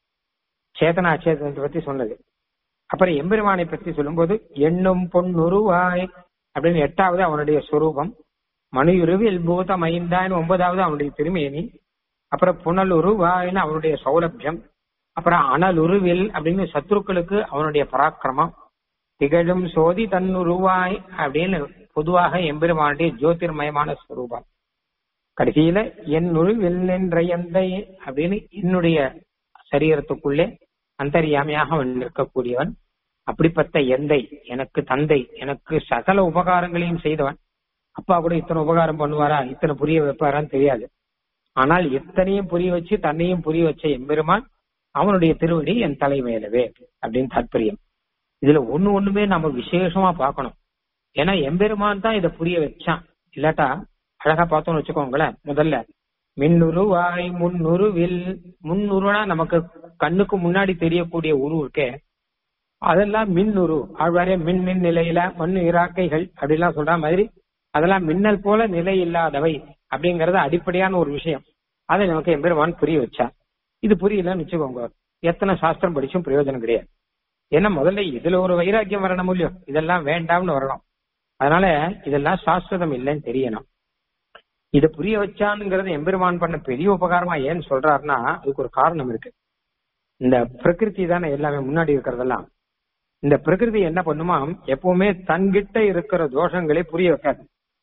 சேதனா சேதனத்தை பத்தி சொன்னது அப்புறம் எம்பெருமானை பத்தி சொல்லும்போது எண்ணும் பொன்னுருவாய் அப்படின்னு எட்டாவது அவனுடைய சொரூபம் மனுயுருவில் பூதம் ஐந்தாயின்னு ஒன்பதாவது அவனுடைய திருமேனி அப்புறம் புனலுருவாயின்னு அவனுடைய சௌலபியம் அப்புறம் அனலுருவில் அப்படின்னு சத்ருக்களுக்கு அவனுடைய பராக்கிரமம் திகழும் சோதி தன்னுருவாய் அப்படின்னு பொதுவாக எம்பெருமானுடைய ஜோதிர்மயமான ஸ்வரூபம் கடைசியில என் உருவில் நின்ற எந்தை அப்படின்னு என்னுடைய சரீரத்துக்குள்ளே அந்தரியாமையாக அவன் இருக்கக்கூடியவன் அப்படிப்பட்ட எந்தை எனக்கு தந்தை எனக்கு சகல உபகாரங்களையும் செய்தவன் அப்பா கூட இத்தனை உபகாரம் பண்ணுவாரா இத்தனை புரிய வைப்பாரான்னு தெரியாது ஆனால் எத்தனையும் புரிய வச்சு தன்னையும் புரிய வச்ச எம்பெருமான் அவனுடைய திருவடி என் தலைமையிலவே அப்படின்னு தாற்பயம் இதுல ஒண்ணு ஒண்ணுமே நம்ம விசேஷமா பார்க்கணும் ஏன்னா எம்பெருமான் தான் இதை புரிய வச்சான் இல்லாட்டா அழகா பார்த்தோம்னு வச்சுக்கோங்களேன் முதல்ல மின்னுருவாய் முன்னுருவில் முன்னுருனா நமக்கு கண்ணுக்கு முன்னாடி தெரியக்கூடிய உரு இருக்கே அதெல்லாம் மின்னுரு ஆழ்வாரே மின் மின் நிலையில மண்ணு இராக்கைகள் அப்படிலாம் சொல்ற மாதிரி அதெல்லாம் மின்னல் போல நிலை இல்லாதவை அப்படிங்கறது அடிப்படையான ஒரு விஷயம் அதை நமக்கு எம்பெருமான் புரிய வச்சா இது புரியலன்னு வச்சுக்கோங்க எத்தனை சாஸ்திரம் படிச்சும் பிரயோஜனம் கிடையாது ஏன்னா முதல்ல இதுல ஒரு வைராக்கியம் வரணும் இல்லையோ இதெல்லாம் வேண்டாம்னு வரணும் அதனால இதெல்லாம் சாஸ்திரம் இல்லைன்னு தெரியணும் இதை புரிய வச்சானுங்கிறது எம்பெருமான் பண்ண பெரிய உபகாரமா ஏன்னு சொல்றாருன்னா அதுக்கு ஒரு காரணம் இருக்கு இந்த பிரகிருதி தானே எல்லாமே முன்னாடி இருக்கிறதெல்லாம் இந்த பிரகிருதி என்ன பண்ணுமா எப்பவுமே தன்கிட்ட இருக்கிற தோஷங்களை புரிய வைக்காது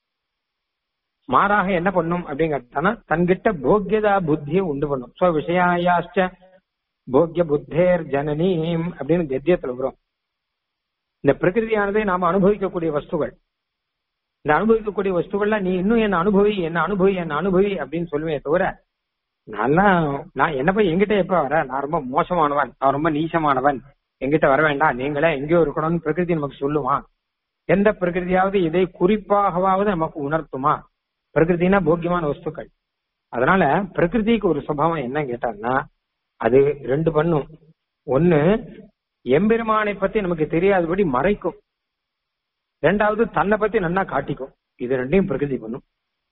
மாறாக என்ன பண்ணும் அப்படிங்கிறதுனா தன்கிட்ட போக்கியதா புத்தியை உண்டு பண்ணும் சோ விஷயாயாச்ச போக்கிய புத்தேர் ஜனனீம் அப்படின்னு கத்தியத்துல வரும் இந்த பிரகிருதியானதை நாம அனுபவிக்கக்கூடிய வஸ்துகள் இந்த அனுபவிக்கக்கூடிய வஸ்துகள்லாம் நீ இன்னும் என்ன அனுபவி என்ன அனுபவி என்ன அனுபவி அப்படின்னு சொல்லுவேன் தவிர நல்லா நான் என்ன போய் எங்கிட்ட எப்ப வர நான் ரொம்ப மோசமானவன் நான் ரொம்ப நீசமானவன் எங்கிட்ட வர வேண்டாம் நீங்களே எங்கேயோ இருக்கணும்னு பிரகிருதி நமக்கு சொல்லுவான் எந்த பிரகிருதியாவது இதை குறிப்பாகவாவது நமக்கு உணர்த்துமா பிரகிருதினா போக்கியமான வஸ்துக்கள் அதனால பிரகிருதிக்கு ஒரு சுபாவம் என்ன கேட்டான்னா அது ரெண்டு பண்ணும் ஒண்ணு எம்பெருமானை பத்தி நமக்கு தெரியாதபடி மறைக்கும் ரெண்டாவது தன்னை பத்தி நன்னா காட்டிக்கும் இது ரெண்டையும் பிரகிருதி பண்ணும்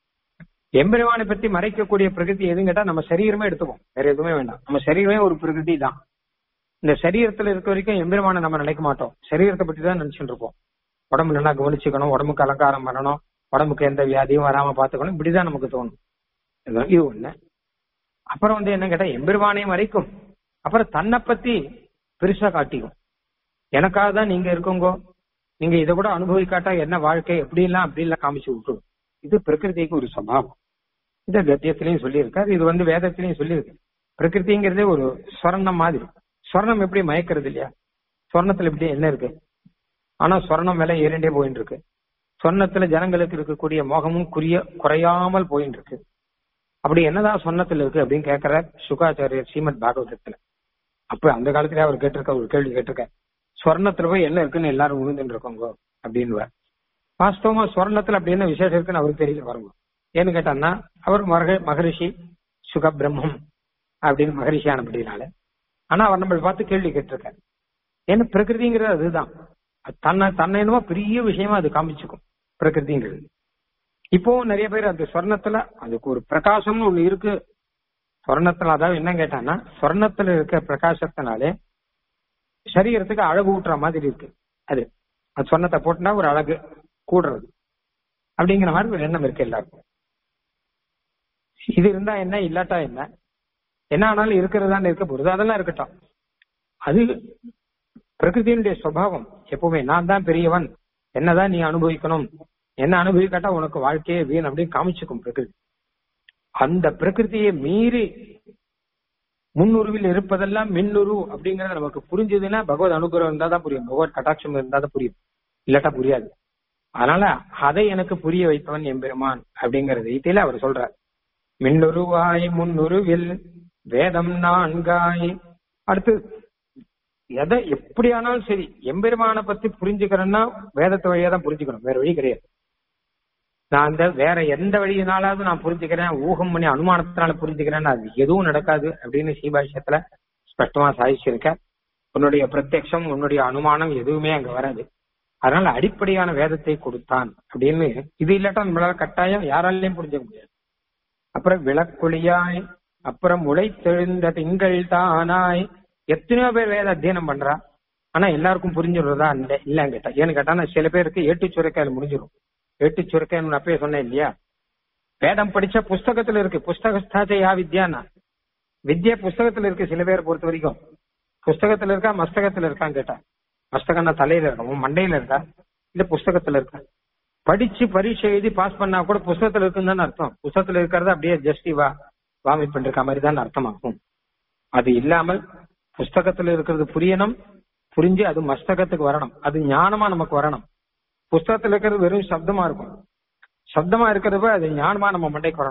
எம்பெருமானை பத்தி மறைக்கக்கூடிய பிரகிருதி எதுவும் கேட்டா நம்ம சரீரமே எடுத்துப்போம் வேற எதுவுமே வேண்டாம் நம்ம சரீரமே ஒரு பிரகிருதி தான் இந்த சரீரத்துல இருக்க வரைக்கும் எம்பெருமானை நம்ம நினைக்க மாட்டோம் சரீரத்தை பத்தி தான் நினைச்சுட்டு இருப்போம் உடம்பு நல்லா கவனிச்சுக்கணும் உடம்புக்கு அலங்காரம் பண்ணணும் உடம்புக்கு எந்த வியாதியும் வராம பாத்துக்கணும் இப்படிதான் நமக்கு தோணும் இதுதான் இது ஒண்ணு அப்புறம் வந்து என்ன கேட்டா எம்பெருமானையும் மறைக்கும் அப்புறம் தன்னை பத்தி பெருசா காட்டிக்கும் எனக்காக தான் நீங்க இருக்கோங்கோ நீங்க இதை கூட அனுபவிக்காட்டா என்ன வாழ்க்கை எப்படி எல்லாம் அப்படி எல்லாம் காமிச்சு விட்டுரும் இது பிரகிருதிக்கு ஒரு சபாவம் இத கத்தியத்திலையும் சொல்லியிருக்காரு இது வந்து வேதத்திலையும் சொல்லியிருக்கு பிரகிருதிங்கிறதே ஒரு சொர்ணம் மாதிரி சொர்ணம் எப்படி மயக்கிறது இல்லையா சொர்ணத்துல எப்படி என்ன இருக்கு ஆனா சொர்ணம் விலை ஏறிண்டே போயிட்டு இருக்கு சொர்ணத்துல ஜனங்களுக்கு இருக்கக்கூடிய மோகமும் குறிய குறையாமல் போயிட்டு இருக்கு அப்படி என்னதான் சொன்னத்துல இருக்கு அப்படின்னு கேட்கிற சுகாச்சாரியர் ஸ்ரீமத் பாகவதத்துல அப்ப அந்த காலத்திலே அவர் கேட்டிருக்க ஒரு கேள்வி கேட்டிருக்க சொர்ணத்துல போய் என்ன இருக்குன்னு எல்லாரும் உழுந்துட்டு இருக்கோங்க அப்படின்னு வாஸ்தவமா சொர்ணத்துல அப்படி என்ன விசேஷம் இருக்குன்னு அவருக்கு தெரியல பாருங்க ஏன்னு கேட்டான்னா அவர் மக மகரிஷி சுக பிரம்மம் அப்படின்னு மகரிஷி ஆனபடினால ஆனா அவர் நம்மளை பார்த்து கேள்வி கேட்டிருக்காரு ஏன்னா பிரகிருதிங்கிறது அதுதான் தன்னை தன்னை என்னமோ பெரிய விஷயமா அது காமிச்சுக்கும் பிரகிருதிங்கிறது இப்போ நிறைய பேர் அந்த சொர்ணத்துல அதுக்கு ஒரு பிரகாசம்னு ஒண்ணு இருக்கு சொர்ணத்துல அதாவது என்ன கேட்டான்னா சொர்ணத்துல இருக்க பிரகாசத்தினாலே சரீரத்துக்கு அழகு ஊட்டுற மாதிரி இருக்கு அது அது சொன்னத்தை போட்டுனா ஒரு அழகு கூடுறது அப்படிங்கிற மாதிரி ஒரு எண்ணம் இருக்கு எல்லாருக்கும் இது இருந்தா என்ன இல்லாட்டா என்ன என்ன ஆனாலும் இருக்கிறதா இருக்க போறது அதெல்லாம் இருக்கட்டும் அது பிரகிருதியினுடைய சுவாவம் எப்பவுமே நான் தான் பெரியவன் என்னதான் நீ அனுபவிக்கணும் என்ன அனுபவிக்காட்டா உனக்கு வாழ்க்கையே வீண் அப்படின்னு காமிச்சுக்கும் பிரகிருதி அந்த பிரகிருதியை மீறி முன்னுருவில் இருப்பதெல்லாம் மின்னுரு அப்படிங்கறது நமக்கு புரிஞ்சதுன்னா பகவத் அனுகிரகம் இருந்தா தான் புரியும் பகவத் கட்டாட்சம் இருந்தா தான் புரியும் இல்லாட்டா புரியாது அதனால அதை எனக்கு புரிய வைத்தவன் எம்பெருமான் அப்படிங்கிற ரீதியில அவர் சொல்றார் மின்னுருவாய் முன்னுருவில் வேதம் நான்காய் அடுத்து எதை எப்படி ஆனாலும் சரி எம்பெருமானை பத்தி புரிஞ்சுக்கிறேன்னா வேதத்தை வழியா தான் புரிஞ்சுக்கணும் வேற வழி கிடையாது நான் அந்த வேற எந்த வழியினாலாவது நான் புரிஞ்சுக்கிறேன் ஊகம் பண்ணி அனுமானத்தினால புரிஞ்சுக்கிறேன் அது எதுவும் நடக்காது அப்படின்னு ஸ்ரீபாஷ்யத்துல ஸ்பஷ்டமா சாதிச்சிருக்க உன்னுடைய பிரத்யக்ஷம் உன்னுடைய அனுமானம் எதுவுமே அங்க வராது அதனால அடிப்படையான வேதத்தை கொடுத்தான் அப்படின்னு இது இல்லாட்டா நம்மளால கட்டாயம் யாராலையும் புரிஞ்சுக்க முடியாது அப்புறம் விளக்குழியாய் அப்புறம் உழைத்தெழுந்த திங்கள் தானாய் எத்தனையோ பேர் வேத அத்தியனம் பண்றா ஆனா எல்லாருக்கும் புரிஞ்சுடுறதா இல்ல இல்லன்னு கேட்டா ஏன்னு கேட்டானா சில பேருக்கு ஏட்டு சுரைக்காயில் முடிஞ்சிடும் ஏட்டு சுரைக்காய் அப்பயே சொன்னேன் இல்லையா வேதம் படிச்ச புஸ்தகத்துல இருக்கு புஸ்தகஸ்தாச்சையா வித்யானா வித்யா புஸ்தகத்துல இருக்கு சில பேரை பொறுத்த வரைக்கும் புஸ்தகத்துல இருக்கா மஸ்தகத்துல இருக்கான்னு கேட்டா மஸ்தகம்னா தலையில இருக்கா உன் மண்டையில இருக்கா இல்ல புஸ்தகத்துல இருக்கா படிச்சு பரீட்சை எழுதி பாஸ் பண்ணா கூட புஸ்தகத்துல இருக்குன்னு தானே அர்த்தம் புஸ்தகத்துல இருக்கிறத அப்படியே ஜஸ்டி வா வாமிட் பண்ற மாதிரி தான் அர்த்தமாகும் அது இல்லாமல் புஸ்தகத்துல இருக்கிறது புரியணும் புரிஞ்சு அது மஸ்தகத்துக்கு வரணும் அது ஞானமா நமக்கு வரணும் புஸ்தகத்துல இருக்கிறது வெறும் சப்தமா இருக்கும் சப்தமா இருக்கிறத அது ஞானமா நம்ம மண்டைக்கு வரணும்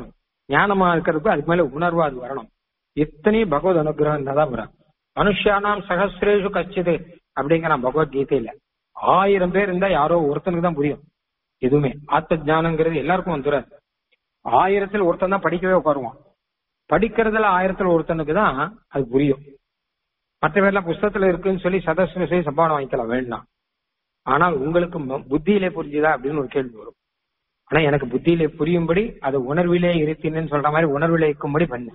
ஞானமா இருக்கிறதுக்கு அதுக்கு மேல உணர்வு அது வரணும் இத்தனை பகவத் அனுகிரகம் தான் வரும் மனுஷானாம் சகசிரேஷு கச்சிது அப்படிங்கிறான் பகவத்கீதையில ஆயிரம் பேர் இருந்தா யாரோ ஒருத்தனுக்கு தான் புரியும் எதுவுமே ஆத்த ஜானங்கிறது எல்லாருக்கும் வந்துடாது ஆயிரத்தில் ஒருத்தன் தான் படிக்கவே உட்காருவான் படிக்கிறதுல ஆயிரத்துல ஒருத்தனுக்கு தான் அது புரியும் மற்ற பேர்லாம் புஸ்தகத்துல இருக்குன்னு சொல்லி சதஸ்வ சொல்லி சம்பாவனை வாங்கிக்கலாம் வேண்டாம் ஆனால் உங்களுக்கு ம- புத்தியிலே புரிஞ்சுதா அப்படின்னு ஒரு கேள்வி வரும் ஆனா எனக்கு புத்தியிலே புரியும்படி அது உணர்விலே இருத்தினேன்னு சொல்ற மாதிரி உணர்விலே இருக்கும்படி பண்ணு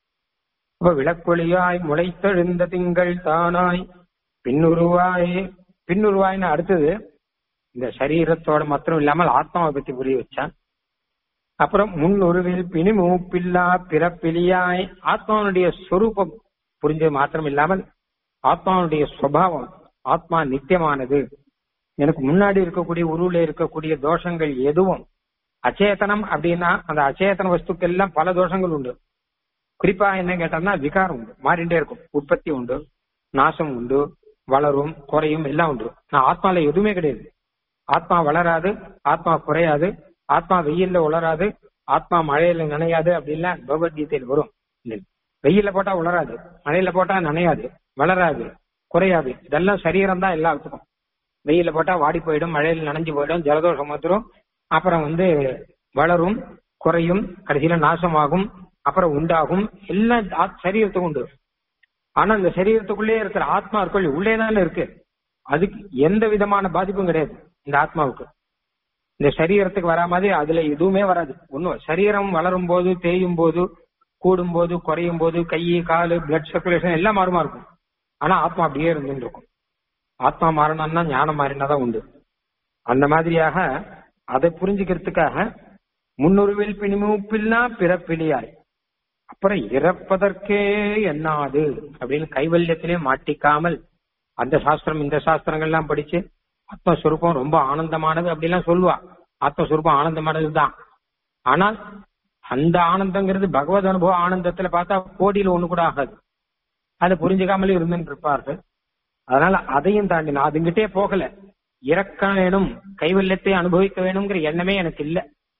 அப்ப விளக்கொளியாய் முளைத்தெழுந்த திங்கள் தானாய் பின்னுருவாய் பின்னுருவாய்னு அடுத்தது இந்த சரீரத்தோட மாத்திரம் இல்லாமல் ஆத்மாவை பத்தி புரிய வச்சான் அப்புறம் முன்னுருவில் பிணி மூப்பில்லா பிறப்பிலியாய் ஆத்மாவுடைய சொரூபம் புரிஞ்சது மாத்திரம் இல்லாமல் ஆத்மாவுடைய சுபாவம் ஆத்மா நித்தியமானது எனக்கு முன்னாடி இருக்கக்கூடிய உருவில இருக்கக்கூடிய தோஷங்கள் எதுவும் அச்சேதனம் அப்படின்னா அந்த அச்சேதன வஸ்துக்கள் எல்லாம் பல தோஷங்கள் உண்டு குறிப்பா என்ன கேட்டோம்னா விகாரம் உண்டு மாறிண்டே இருக்கும் உற்பத்தி உண்டு நாசம் உண்டு வளரும் குறையும் எல்லாம் உண்டு நான் ஆத்மால எதுவுமே கிடையாது ஆத்மா வளராது ஆத்மா குறையாது ஆத்மா வெயில்ல உளராது ஆத்மா மழையில நனையாது அப்படின்லாம் பகவத்கீதையில் வரும் வெயில்ல போட்டா உளராது மழையில போட்டா நனையாது வளராது குறையாது இதெல்லாம் சரீரம் தான் எல்லாத்துக்கும் வெயில்ல போட்டா வாடி போயிடும் மழையில நனைஞ்சு போயிடும் ஜலதோஷம் வந்துடும் அப்புறம் வந்து வளரும் குறையும் கடைசியில நாசமாகும் அப்புறம் உண்டாகும் எல்லாம் ஆத்- சரீரத்துக்கு உண்டு ஆனா இந்த சரீரத்துக்குள்ளே இருக்கிற ஆத்மா இருக்கொள்ளி உள்ளே தானே இருக்கு அதுக்கு எந்த விதமான பாதிப்பும் கிடையாது இந்த ஆத்மாவுக்கு இந்த சரீரத்துக்கு வரா மாதிரி அதுல எதுவுமே வராது ஒண்ணும் சரீரம் வளரும் போது தேயும் போது கூடும் போது குறையும் போது கை காலு பிளட் சர்க்குலேஷன் எல்லாம் மாறுமா இருக்கும் ஆனா ஆத்மா அப்படியே இருந்துட்டு இருக்கும் ஆத்மா மாறணும்னா ஞானம் மாறினாதான் உண்டு அந்த மாதிரியாக அதை புரிஞ்சுக்கிறதுக்காக முன்னுருவில் பிணிமூப்பில்லா பிறப்பிலியாய் அப்புறம் இறப்பதற்கே என்னாது அப்படின்னு கைவல்யத்திலே மாட்டிக்காமல் அந்த சாஸ்திரம் இந்த சாஸ்திரங்கள்லாம் படிச்சு ஆத்மஸ்வரூபம் ரொம்ப ஆனந்தமானது அப்படிலாம் சொல்லுவா ஆத்மஸ்வரூபம் ஆனந்தமானதுதான் ஆனால் அந்த ஆனந்தங்கிறது பகவத் அனுபவ ஆனந்தத்துல பார்த்தா கோடியில ஒண்ணு கூட ஆகாது அதை புரிஞ்சுக்காமலே இருந்துட்டு இருப்பார்கள் அதனால அதையும் தாண்டி நான் அதுங்கிட்டே போகல இறக்க வேணும் கைவல்யத்தை அனுபவிக்க வேணுங்கிற எண்ணமே எனக்கு இல்ல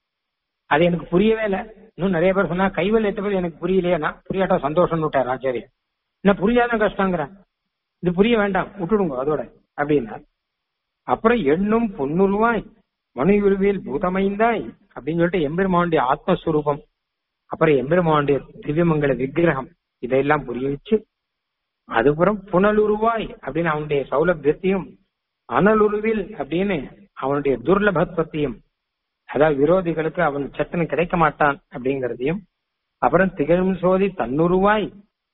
அது எனக்கு புரியவே இல்லை இன்னும் நிறைய பேர் சொன்னா கைவல்யத்தை பத்தி எனக்கு புரியலையேனா புரியாட்டா சந்தோஷம்னு விட்டார் ஆச்சாரியர் என்ன புரியாத கஷ்டங்கிறேன் இது புரிய வேண்டாம் விட்டுடுங்க அதோட அப்படின்னா அப்புறம் எண்ணும் பொன்னுருவாய் மனுயுருவியல் பூதமைந்தாய் அப்படின்னு சொல்லிட்டு எம்பெருமானுடைய ஆத்மஸ்வரூபம் அப்புறம் எம்பெருமானுடைய திவ்யமங்கல விக்கிரகம் இதையெல்லாம் புரிய வச்சு அதுக்கப்புறம் புனலுருவாய் அப்படின்னு அவனுடைய சௌலபியத்தையும் அனலுருவில் அப்படின்னு அவனுடைய துர்லபத்வத்தையும் அதாவது விரோதிகளுக்கு அவன் சட்டுன்னு கிடைக்க மாட்டான் அப்படிங்கறதையும் அப்புறம் திகழும் சோதி தன்னுருவாய்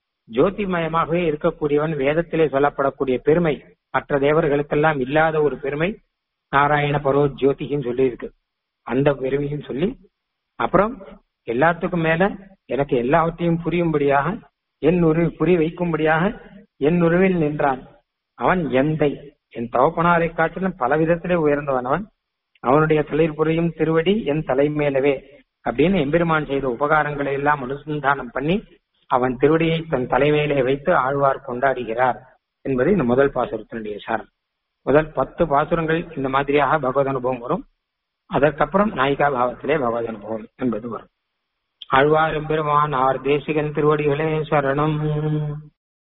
ஜோதிமயமாகவே இருக்கக்கூடியவன் வேதத்திலே சொல்லப்படக்கூடிய பெருமை மற்ற தேவர்களுக்கெல்லாம் இல்லாத ஒரு பெருமை நாராயண பரோ ஜோதிகின்னு சொல்லி இருக்கு அந்த பெருமையும் சொல்லி அப்புறம் எல்லாத்துக்கும் மேல எனக்கு எல்லாவற்றையும் புரியும்படியாக என் உரு புரி வைக்கும்படியாக என் உருவில் நின்றான் அவன் எந்தை என் தவப்பனாரை காட்டிலும் பல விதத்திலே உயர்ந்தவன் அவன் அவனுடைய தொழில் புரியும் திருவடி என் தலைமேலவே அப்படின்னு எம்பெருமான் செய்த உபகாரங்களை எல்லாம் அனுசந்தானம் பண்ணி அவன் திருவடியை தன் தலைமையிலே வைத்து ஆழ்வார் கொண்டாடுகிறார் என்பது இந்த முதல் பாசுரத்தினுடைய சாரம் முதல் பத்து பாசுரங்கள் இந்த மாதிரியாக பகவத் அனுபவம் வரும் அதற்கப்புறம் நாயிகா பாவத்திலே பகவத் அனுபவம் என்பது வரும் ஆழ்வார் எம்பெருமான் ஆர் தேசிகன் திருவடிகளே சரணம்